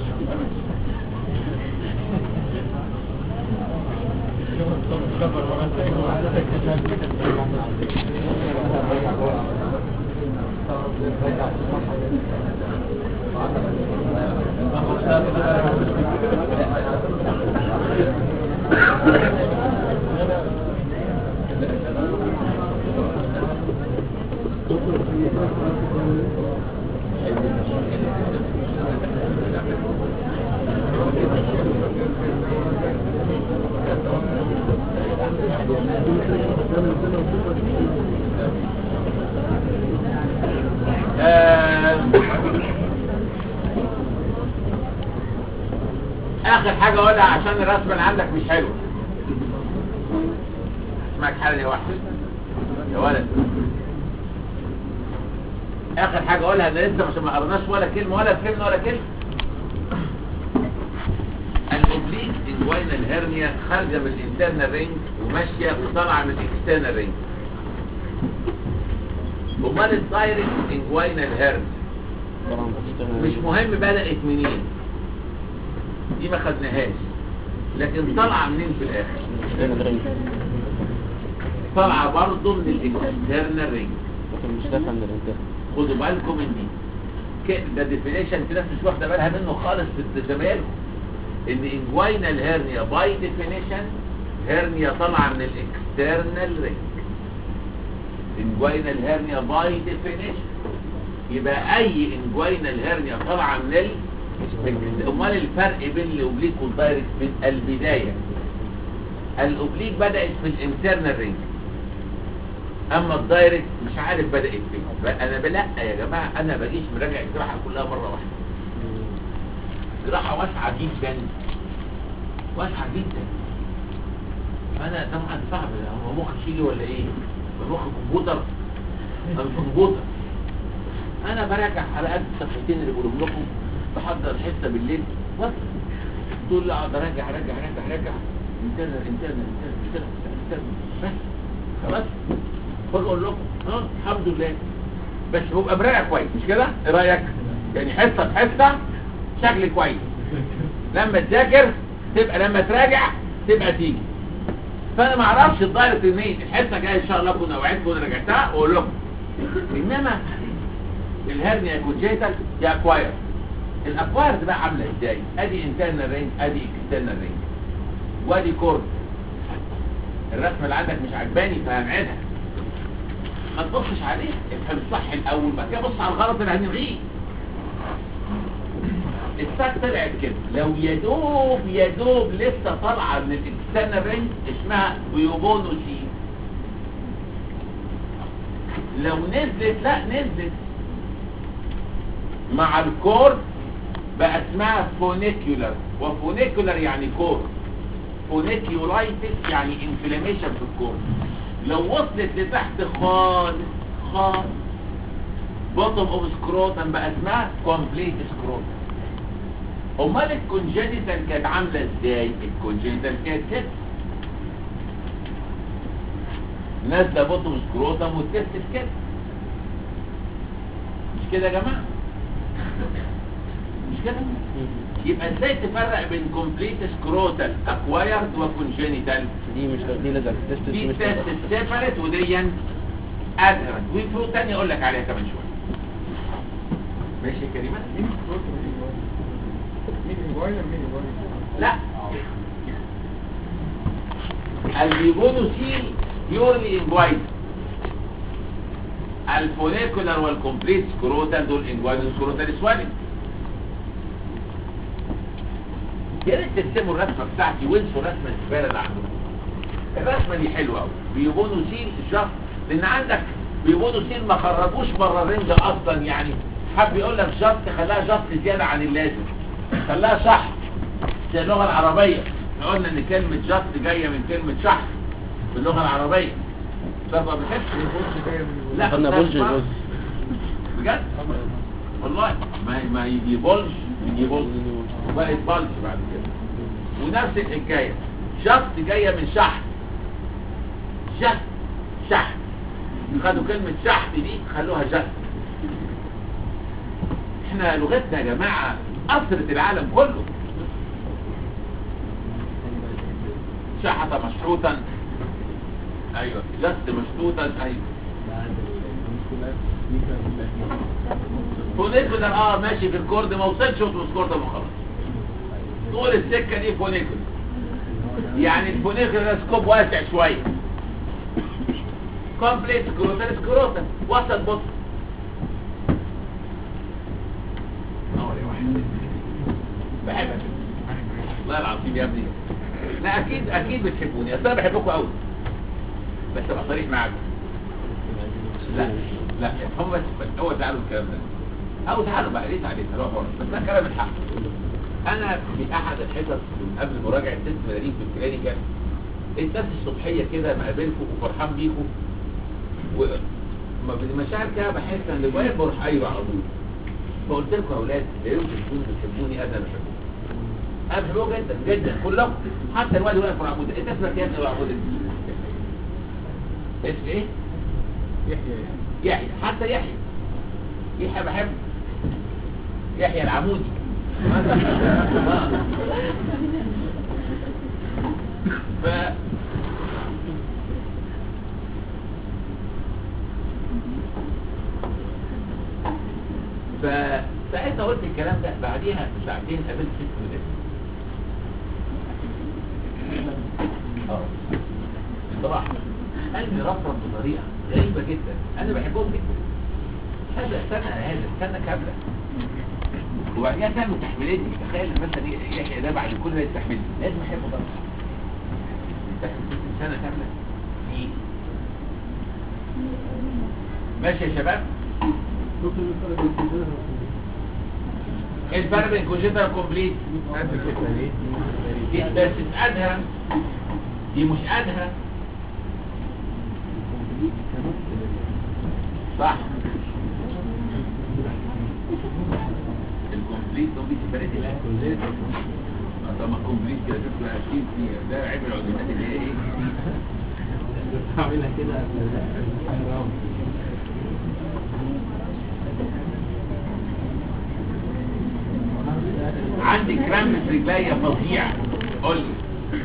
آه، اخر حاجة اقولها عشان الرسمة اللي عندك مش حلوة اسمعك حالا يا واحد يا ولد اخر حاجة اقولها ان لسه مش ما قرناش ولا كلمة ولا فهمنا ولا كلمة الاوبليك انجوينال هيرنيا خارجة من الانترنال رينج وماشية وطالعة من الاكسترنال رينج امال الدايركت انجوينال هيرنيا مش مهم بدأت منين دي ما خدناهاش لكن طالعه منين في الاخر طالعه برضه من الاكسترنال رينج لكن مش دافع من الانترنت خدوا بالكم من دي ك- ده ديفينيشن في ناس مش واخده بالها منه خالص في زمايلهم ان انجوينال هيرنيا باي ديفينيشن هيرنيا طالعه من الاكسترنال رينج انجوينال هيرنيا باي ديفينيشن يبقى اي انجوينال هيرنيا طالعه من ال امال الفرق بين الاوبليك والدايركت من البدايه الاوبليك بدات في الانترنال رينج اما الدايركت مش عارف بدات فين ب- انا بلا يا جماعه انا بجيش مراجع الجراحه كلها مره واحده جراحه واسعه جدا واسعه جدا انا طبعا صعب هو مخ شيلي ولا ايه مخ كمبيوتر انا مش كمبيوتر انا براجع على قد الصفحتين اللي بقولهم لكم بحضر حته بالليل بس طول اقعد اراجع اراجع اراجع اراجع انترنال انترنال انترنال انترنال بس خلاص بقول لكم اه الحمد لله بس ببقى مراجع كويس مش كده ايه رايك يعني حصه حصه شكل كويس لما تذاكر تبقى لما تراجع تبقى تيجي فانا ما اعرفش الدايركت منين الحصه جايه ان شاء الله كنا اوعدكم وانا رجعتها واقول لكم انما الهرنيا كونجيتال يا اكواير الاكواير بقى عامله ازاي ادي انترنال رينج ادي اكسترنال رينج وادي كورد الرسمه اللي عندك مش عجباني فهنعيدها ما تبصش عليه افهم الصح الاول بعد كده بص على الغلط اللي هنلغيه الساك طلعت كده لو يدوب يدوب لسه طالعه من الاكسترنال رينج اسمها بيوبونوسي لو نزلت لا نزلت مع الكور بقى اسمها فونيكيولر وفونيكيولر يعني كور فونيكيولايتس يعني انفلاميشن في الكور لو وصلت لتحت خالص خالص بوتوم اوف سكروتم بقى اسمها كومبليت سكروتم امال الكونجينيتال كانت عامله ازاي الكونجينيتال كانت كده نازله بوتوم سكروتم والتست كده مش كده يا جماعه مش كده يبقى ازاي تفرق بين كومبليت سكروتال اكوايرد وكونجينيتال دي مش دي لازم تست دي مش تيست سيبريت وديا ادهرنت وفي فروق تانية اقول لك عليها كمان شويه ماشي يا كريمه مين الصوت مين الواير مين الواير لا البيبونوسيل بيورلي انجوايد الفوليكولار والكومبليت سكروتال دول انجوايد سكروتال سوالين يا ريت ترسموا الرسمه بتاعتي وانسوا الرسمه الزباله اللي عندكم الرسمه دي حلوه قوي بيبونوسيل جاست لان عندك بيبونوسيل ما خرجوش بره الرنج اصلا يعني حب يقول لك جاست خلاها جاست زياده عن اللازم خلاها صح زي اللغه العربيه احنا قلنا ان كلمه جاست جايه من كلمه شح باللغه العربيه ده ما بتحبش البوش جايه من لا خدنا ده بولج اسمها- بولج. بجد والله ما ما يجي بولج يجي بولج بقت بولج بعد كده ونفس الحكايه شخص جايه من شحن شحن شحن خدوا كلمه شحن دي خلوها جهل احنا لغتنا يا جماعه اثرت العالم كله شحط مشحوطا ايوه جست مشطوطا ايوه فونيكولر اه ماشي في الكورد ما وصلش وتوسكورد وخلاص طول السكه دي فونيكولر يعني الفونيكولر ده سكوب واسع شويه كومبليت سكروتال سكروتال وسط بص نور يا واحد بحبك والله العظيم يا ابني لا اكيد اكيد بتحبوني اصل انا بحبكم قوي بس ابقى صريح معاكم لا لا هم بس بس هو تعالوا الكلام ده او تعالوا بقى ليه عليك روح ورا بس ده كلام الحق انا في احد الحصص قبل مراجعه تست مداريس في الكلينيكال الناس الصبحيه كده مقابلكم وفرحان بيكم وما بالمشاعر كده بحس ان اللي جوايا بروح ايوه على طول فقلت لكم يا اولاد يا ريت تكونوا بتحبوني انا بحبكم انا بحبكم جدا جدا كلكم حتى الواد واقف على العمود انت اسمك يا ابني العمود اسم ايه؟ يحيى يحيى حتى يحيى يحيى بحبه يحيى العمودي ف فساعتها قلت الكلام ده بعديها بساعتين قابلت ست مدرسة اه بصراحة قلبي رفرف بطريقة غريبة جدا أنا بحبهم جدا هذا استنى هذا استنى كاملة وبعدين كانوا مستحمليني تخيل مثلا يحيى ده بعد كل ده يستحملني لازم احبه طبعا يستحمل ست سنة كاملة دي ماشي يا شباب ايه الفرق بين كونجيتال كومبليت دي بس ادهى دي مش ادهى صح الكومبليت ده بيتفرق الكومبليت طب ما الكومبليت كده شوف 20 فيها ده عيب العلومات اللي هي ايه هعملها كده عندي كرام في رجليا فظيع قول لي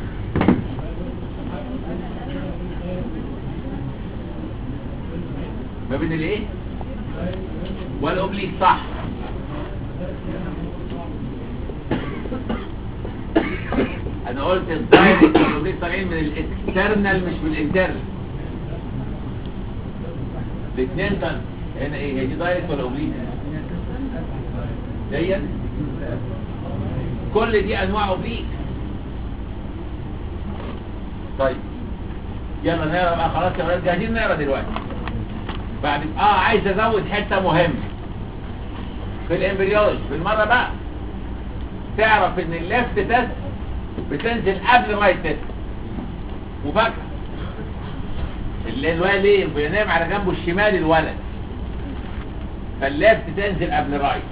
ما بين الايه والاوبليك صح انا قلت الدايركت والاوبليك طالعين من الاكسترنال مش من الانترنال الاثنين ده هنا ايه هي دي دايركت ولا اوبليك ديت كل دي انواع اوبليك طيب يلا نقرا بقى خلاص يا ولاد جاهزين نقرا دلوقتي بعد اه عايز ازود حته مهمه في الامبريولوجي بالمره بقى تعرف ان الليفت تيست بتنزل قبل الرايت تيست مفاجاه اللي- الولد ليه بينام على جنبه الشمال الولد فالليفت تنزل قبل الرايت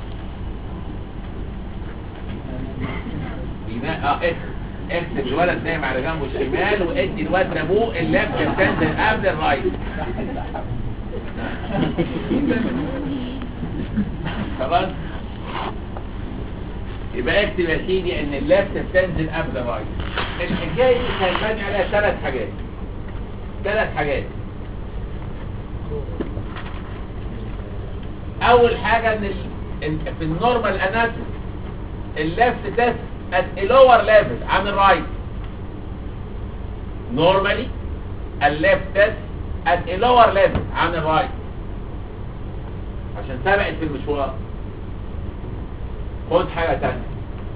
بناء اه اكتب اكتب الولد نايم على جنبه الشمال وادي الواد لابوه الليفت تنزل قبل الرايت خلاص يبقى اكتب يا سيدي ان الليفت بتنزل قبل الرايت الحكايه دي هيبان عليها ثلاث حاجات ثلاث حاجات اول حاجه ان ال- إن في النورمال اناتومي الليفت تست at a lower level عن الرايت normally الليفت تست at a lower level عن الرايت عشان سبقت في المشوار خد حاجه تانية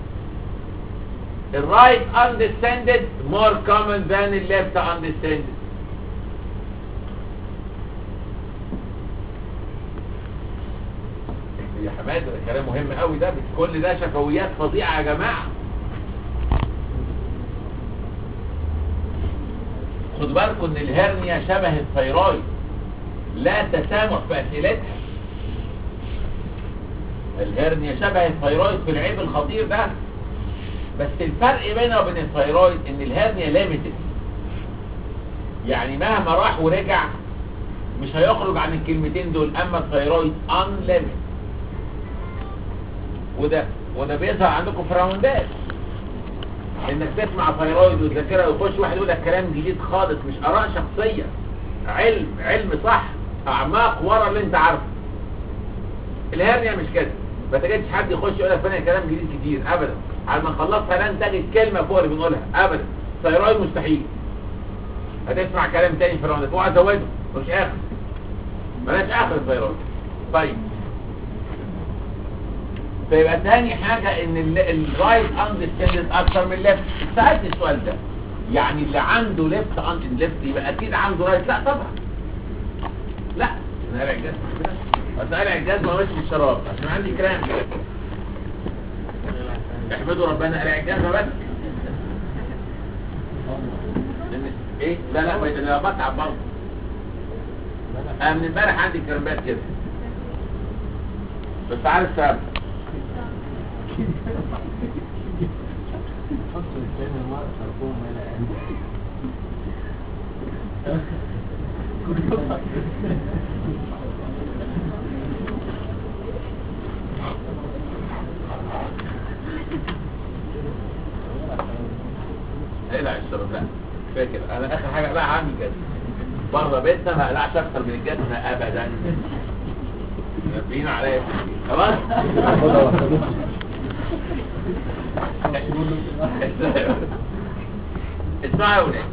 الرايت undescended more common than the left undescended يا حماد ده كلام مهم قوي ده كل ده شفويات فظيعه يا جماعه خدوا بالكم ان الهرنيا شبه الثيرويد لا تسامح في اسئلتها الهرنيا شبه الثيرويد في العيب الخطير ده بس الفرق بينها وبين الثيرويد ان الهرنيا ليميتد يعني مهما راح ورجع مش هيخرج عن الكلمتين دول اما الثيرويد unlimited وده وده بيظهر عندكم في راوندات انك تسمع ثيرويد وتذاكرها ويخش واحد يقول لك كلام جديد خالص مش اراء شخصيه علم علم صح اعماق ورا اللي انت عارفه الهرنيا مش كده ما تجدش حد يخش يقول لك فانا كلام جديد كتير ابدا على ما خلصها لن تجد كلمه فوق اللي بنقولها ابدا ثيرويد مستحيل هتسمع كلام تاني في الراوندات اوعى تزوده مش اخر بلاش اخر الثيرويد طيب فيبقى تاني حاجة ان الرايت اندستندد اكتر من الليفت سألت السؤال ده يعني اللي عنده ليفت اند ليفت يبقى اكيد عنده رايت لا طبعا لا انا قلع الجزمة كده بس قلع الجزمة ماشي بالشراب عشان عندي كلام احمدوا ربنا قلع الجزمة بس لأن- ايه لا لا ما- لا بتعب برضه انا من امبارح عندي كرامبات كده بس عارف سبب حط الثاني المرأة خرطوم هنا يعني اقلع الشراب لا فاكر انا اخر حاجه اقلعها عندي كده بره بيتنا ما اقلعش اكتر من الجزمه ابدا نبين عليا خلاص خدها وخدوها اسمعوا يا ولاد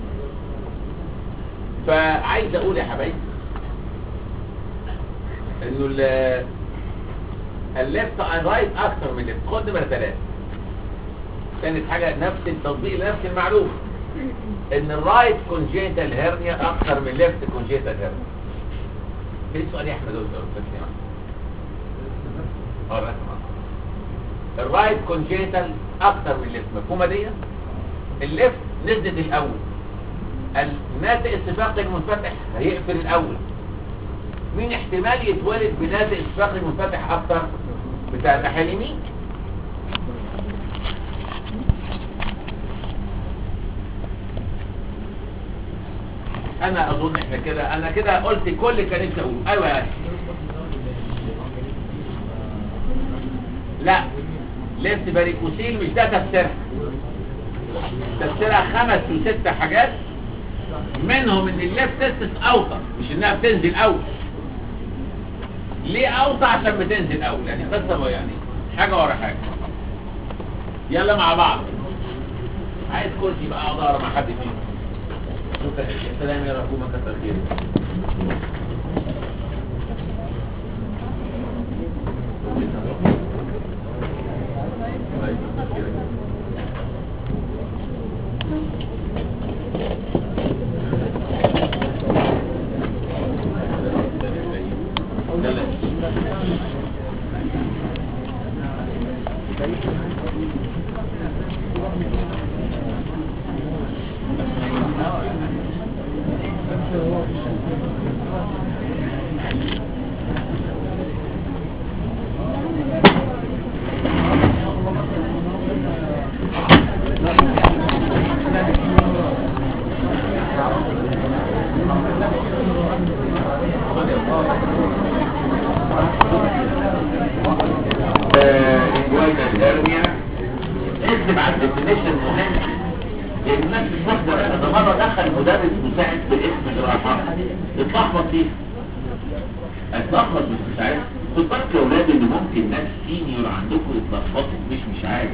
فعايز اقول يا حبايبي انه ال الليفت رايت اكتر من الليفت خد نمره ثلاثه كانت حاجه نفس التطبيق لنفس المعلومه ان الرايت كونجيتال هيرنيا اكتر من الليفت كونجيتال هيرنيا في سؤال يا احمد قلت له اه رسم الرايت كونجيتال اكتر من الليفت مفهومه دي الليفت نزلت الاول الناتئ الصفاقي المنفتح هيقفل الاول مين احتمال يتولد بناتئ الصفاقي المنفتح اكتر بتاع الناحيه اليمين انا اظن احنا كده انا كده قلت كل اللي كان نفسي اقوله ايوه يا أخي. لا ليفت باريكوسيل مش ده تفسيرها تفسيرها خمس وست حاجات منهم ان الليفت تستس اوطى مش انها بتنزل اول ليه اوطى عشان بتنزل اول يعني قصه يعني حاجه ورا حاجه يلا مع بعض عايز كرسي بقى اقعد اقرا مع حد فيهم شكرا يا سلام يا رحمة كتر خيرك طيب، كتر خيرك. الهرنيا اكتب على الديفينيشن مهم لان الناس مش واخده انا مره دخل مدرس مساعد باسم الجراحه اتلخبط فيه اتلخبط مش مش عارف خد بالك يا اولاد ان ممكن ناس سينيور عندكم يتلخبطوا مش مش عارف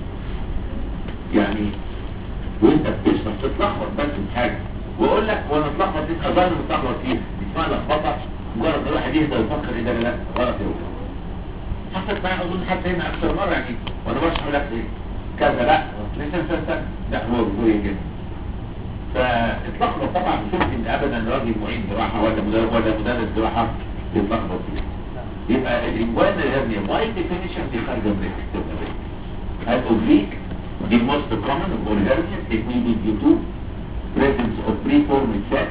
يعني وانت بتشرح تتلخبط بس في حاجه واقول لك وانا اتلخبط دي اظن متلخبط فيها اسمها لخبطه مجرد ما الواحد يهدى ويفكر ايه ده لا غلط يا ولاد حصلت معايا اظن حتى هنا اكثر مره يعني وانا بشرح لك ايه كذا لا لسه لسه لسه لا هو هو كده فاتلخبط طبعا مش ممكن ابدا راجل معين جراحه ولا مدرب ولا مدرس جراحه يتلخبط فيها يبقى الانجوان الهرنيا باي ديفينيشن دي خارجه من الاكتب الاوبليك دي most common of all hernias it may be due to presence of preformed sac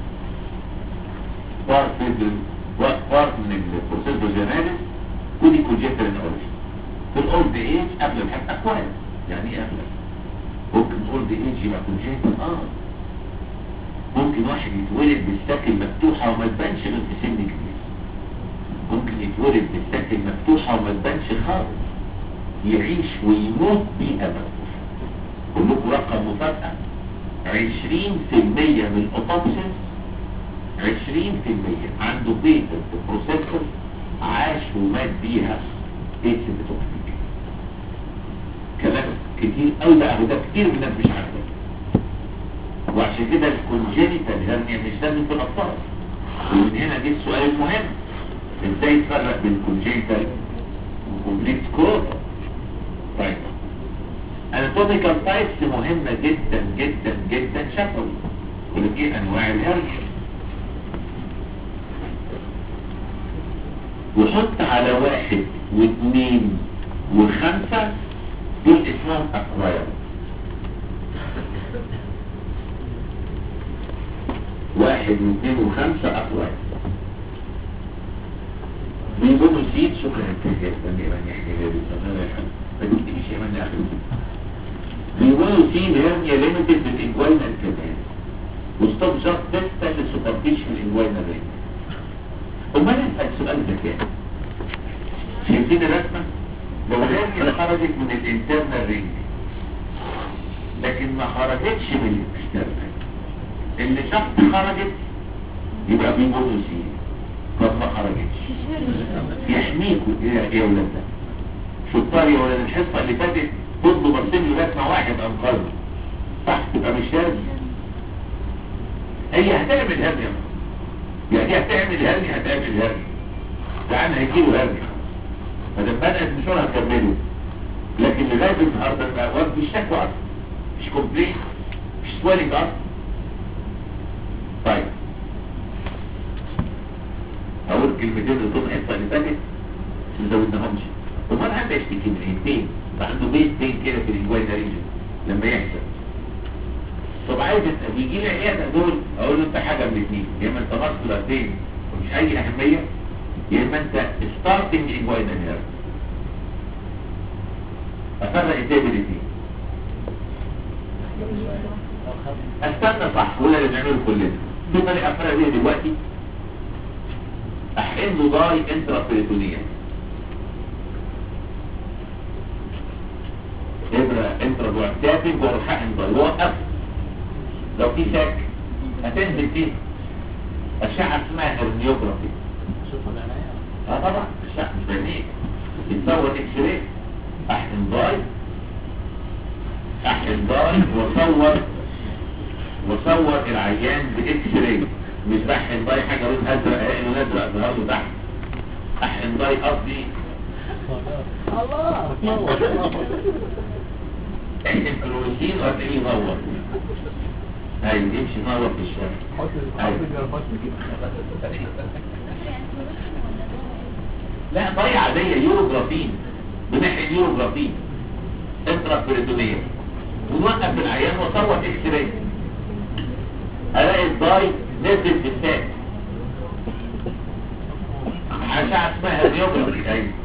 part with the part من البروسيس جيناليس ودي كونجيتال اوريجن في الاولد ايج قبل الحاجة اكواير يعني ايه قبل ممكن اولد ايج يبقى كونجيتال اه ممكن واحد يتولد بالساك المفتوحة وما تبانش غير في سن كبير ممكن يتولد بالساك المفتوحة وما تبانش خالص يعيش ويموت بيئة مفتوحة قول لكم رقم مفاجأة 20% من الاوتوبسيس 20% عنده بيتا بروسيسور عاش ومات بيها اسيمتوماتيك كلام كتير قوي ده اهو ده كتير من الناس مش عارفه وعشان كده الكونجينيتال هرنيا مش لازم في الاطفال ومن هنا جه السؤال المهم ازاي تفرق بين كونجينيتال وكومبليت سكروتا طيب اناتوميكال تايبس مهمه جدا جدا جدا شفوي ولكن انواع الهرنيا وحط على واحد واثنين وخمسة دول اسمهم اكواير واحد واثنين وخمسة اكواير بيقولوا سيد شكرا لك يا فندم يعني احكي لي بالصغيرة يا حبيبي ما تكتبش يا من اخر بيقولوا سيد هرنيا ليميتد بالانجوينال كمان وستوب جاست تستا للسوبرفيشن الانجوينال رينج امال اسال سؤال ذكاء شايفين الرسمه لو الرنجة خرجت من الانترنال رينج لكن ما خرجتش من الاكسترنال اللي شخص خرجت يبقى بيقولوا سين طب ما خرجتش يحميكوا يا يا ولاد ده شطار يا ولاد الحصه اللي فاتت فضلوا باصين لغايه ما واحد انقذه صح تبقى مش لازم هي هتعمل هرنيا يعني دي هتعمل هرني هتعمل هرني تعالى هيجيله هرني فلما بدأت مشوار هتكمله لكن لغاية النهاردة الأوقات مش شكوى أصلا مش كومبليت مش سوالك أصلا طيب أقول كلمتين اللي طول الحصة اللي فاتت ما زودناهمش امال عنده يشتكي من ايه؟ بين عنده بيت بين كده في الجوينا ريجن لما يحصل طب عايز يجي لي عيادة دول اقول له انت حاجة من الاثنين يا اما انت ماسكولار بين ومش اي اهمية يا اما انت ستارتنج انجوينا نيرف افرق ازاي بين الاثنين استنى صح ولا اللي بنعمله كلنا في طريقة افرق بيها دلوقتي احقن له ضاي انترا بريتونيا ابرة انترا جوه تابنج واروح احقن ضاي وقف لو في شك هتنزل فيه أشعة اسمها هرنيوجرافي اه طبعا الشعة مش بعينيك يتصور اكس راي احقن ضاي احقن ضاي واصور واصور العيان باكس راي مش بحقن ضاي حاجة لون ازرق لون ازرق ظهر له تحت احقن ضاي قصدي احقن كلوروسين وهتلاقيه ينور ايوه يمشي نور في الشارع لا ضي عادية يوروجرافين بنحقن يوروجرافين انترا بريتونية ونوقف العيان وصور اكس راي الاقي الضاي نزل في الساق عشان اسمها راديوجرافي ايوه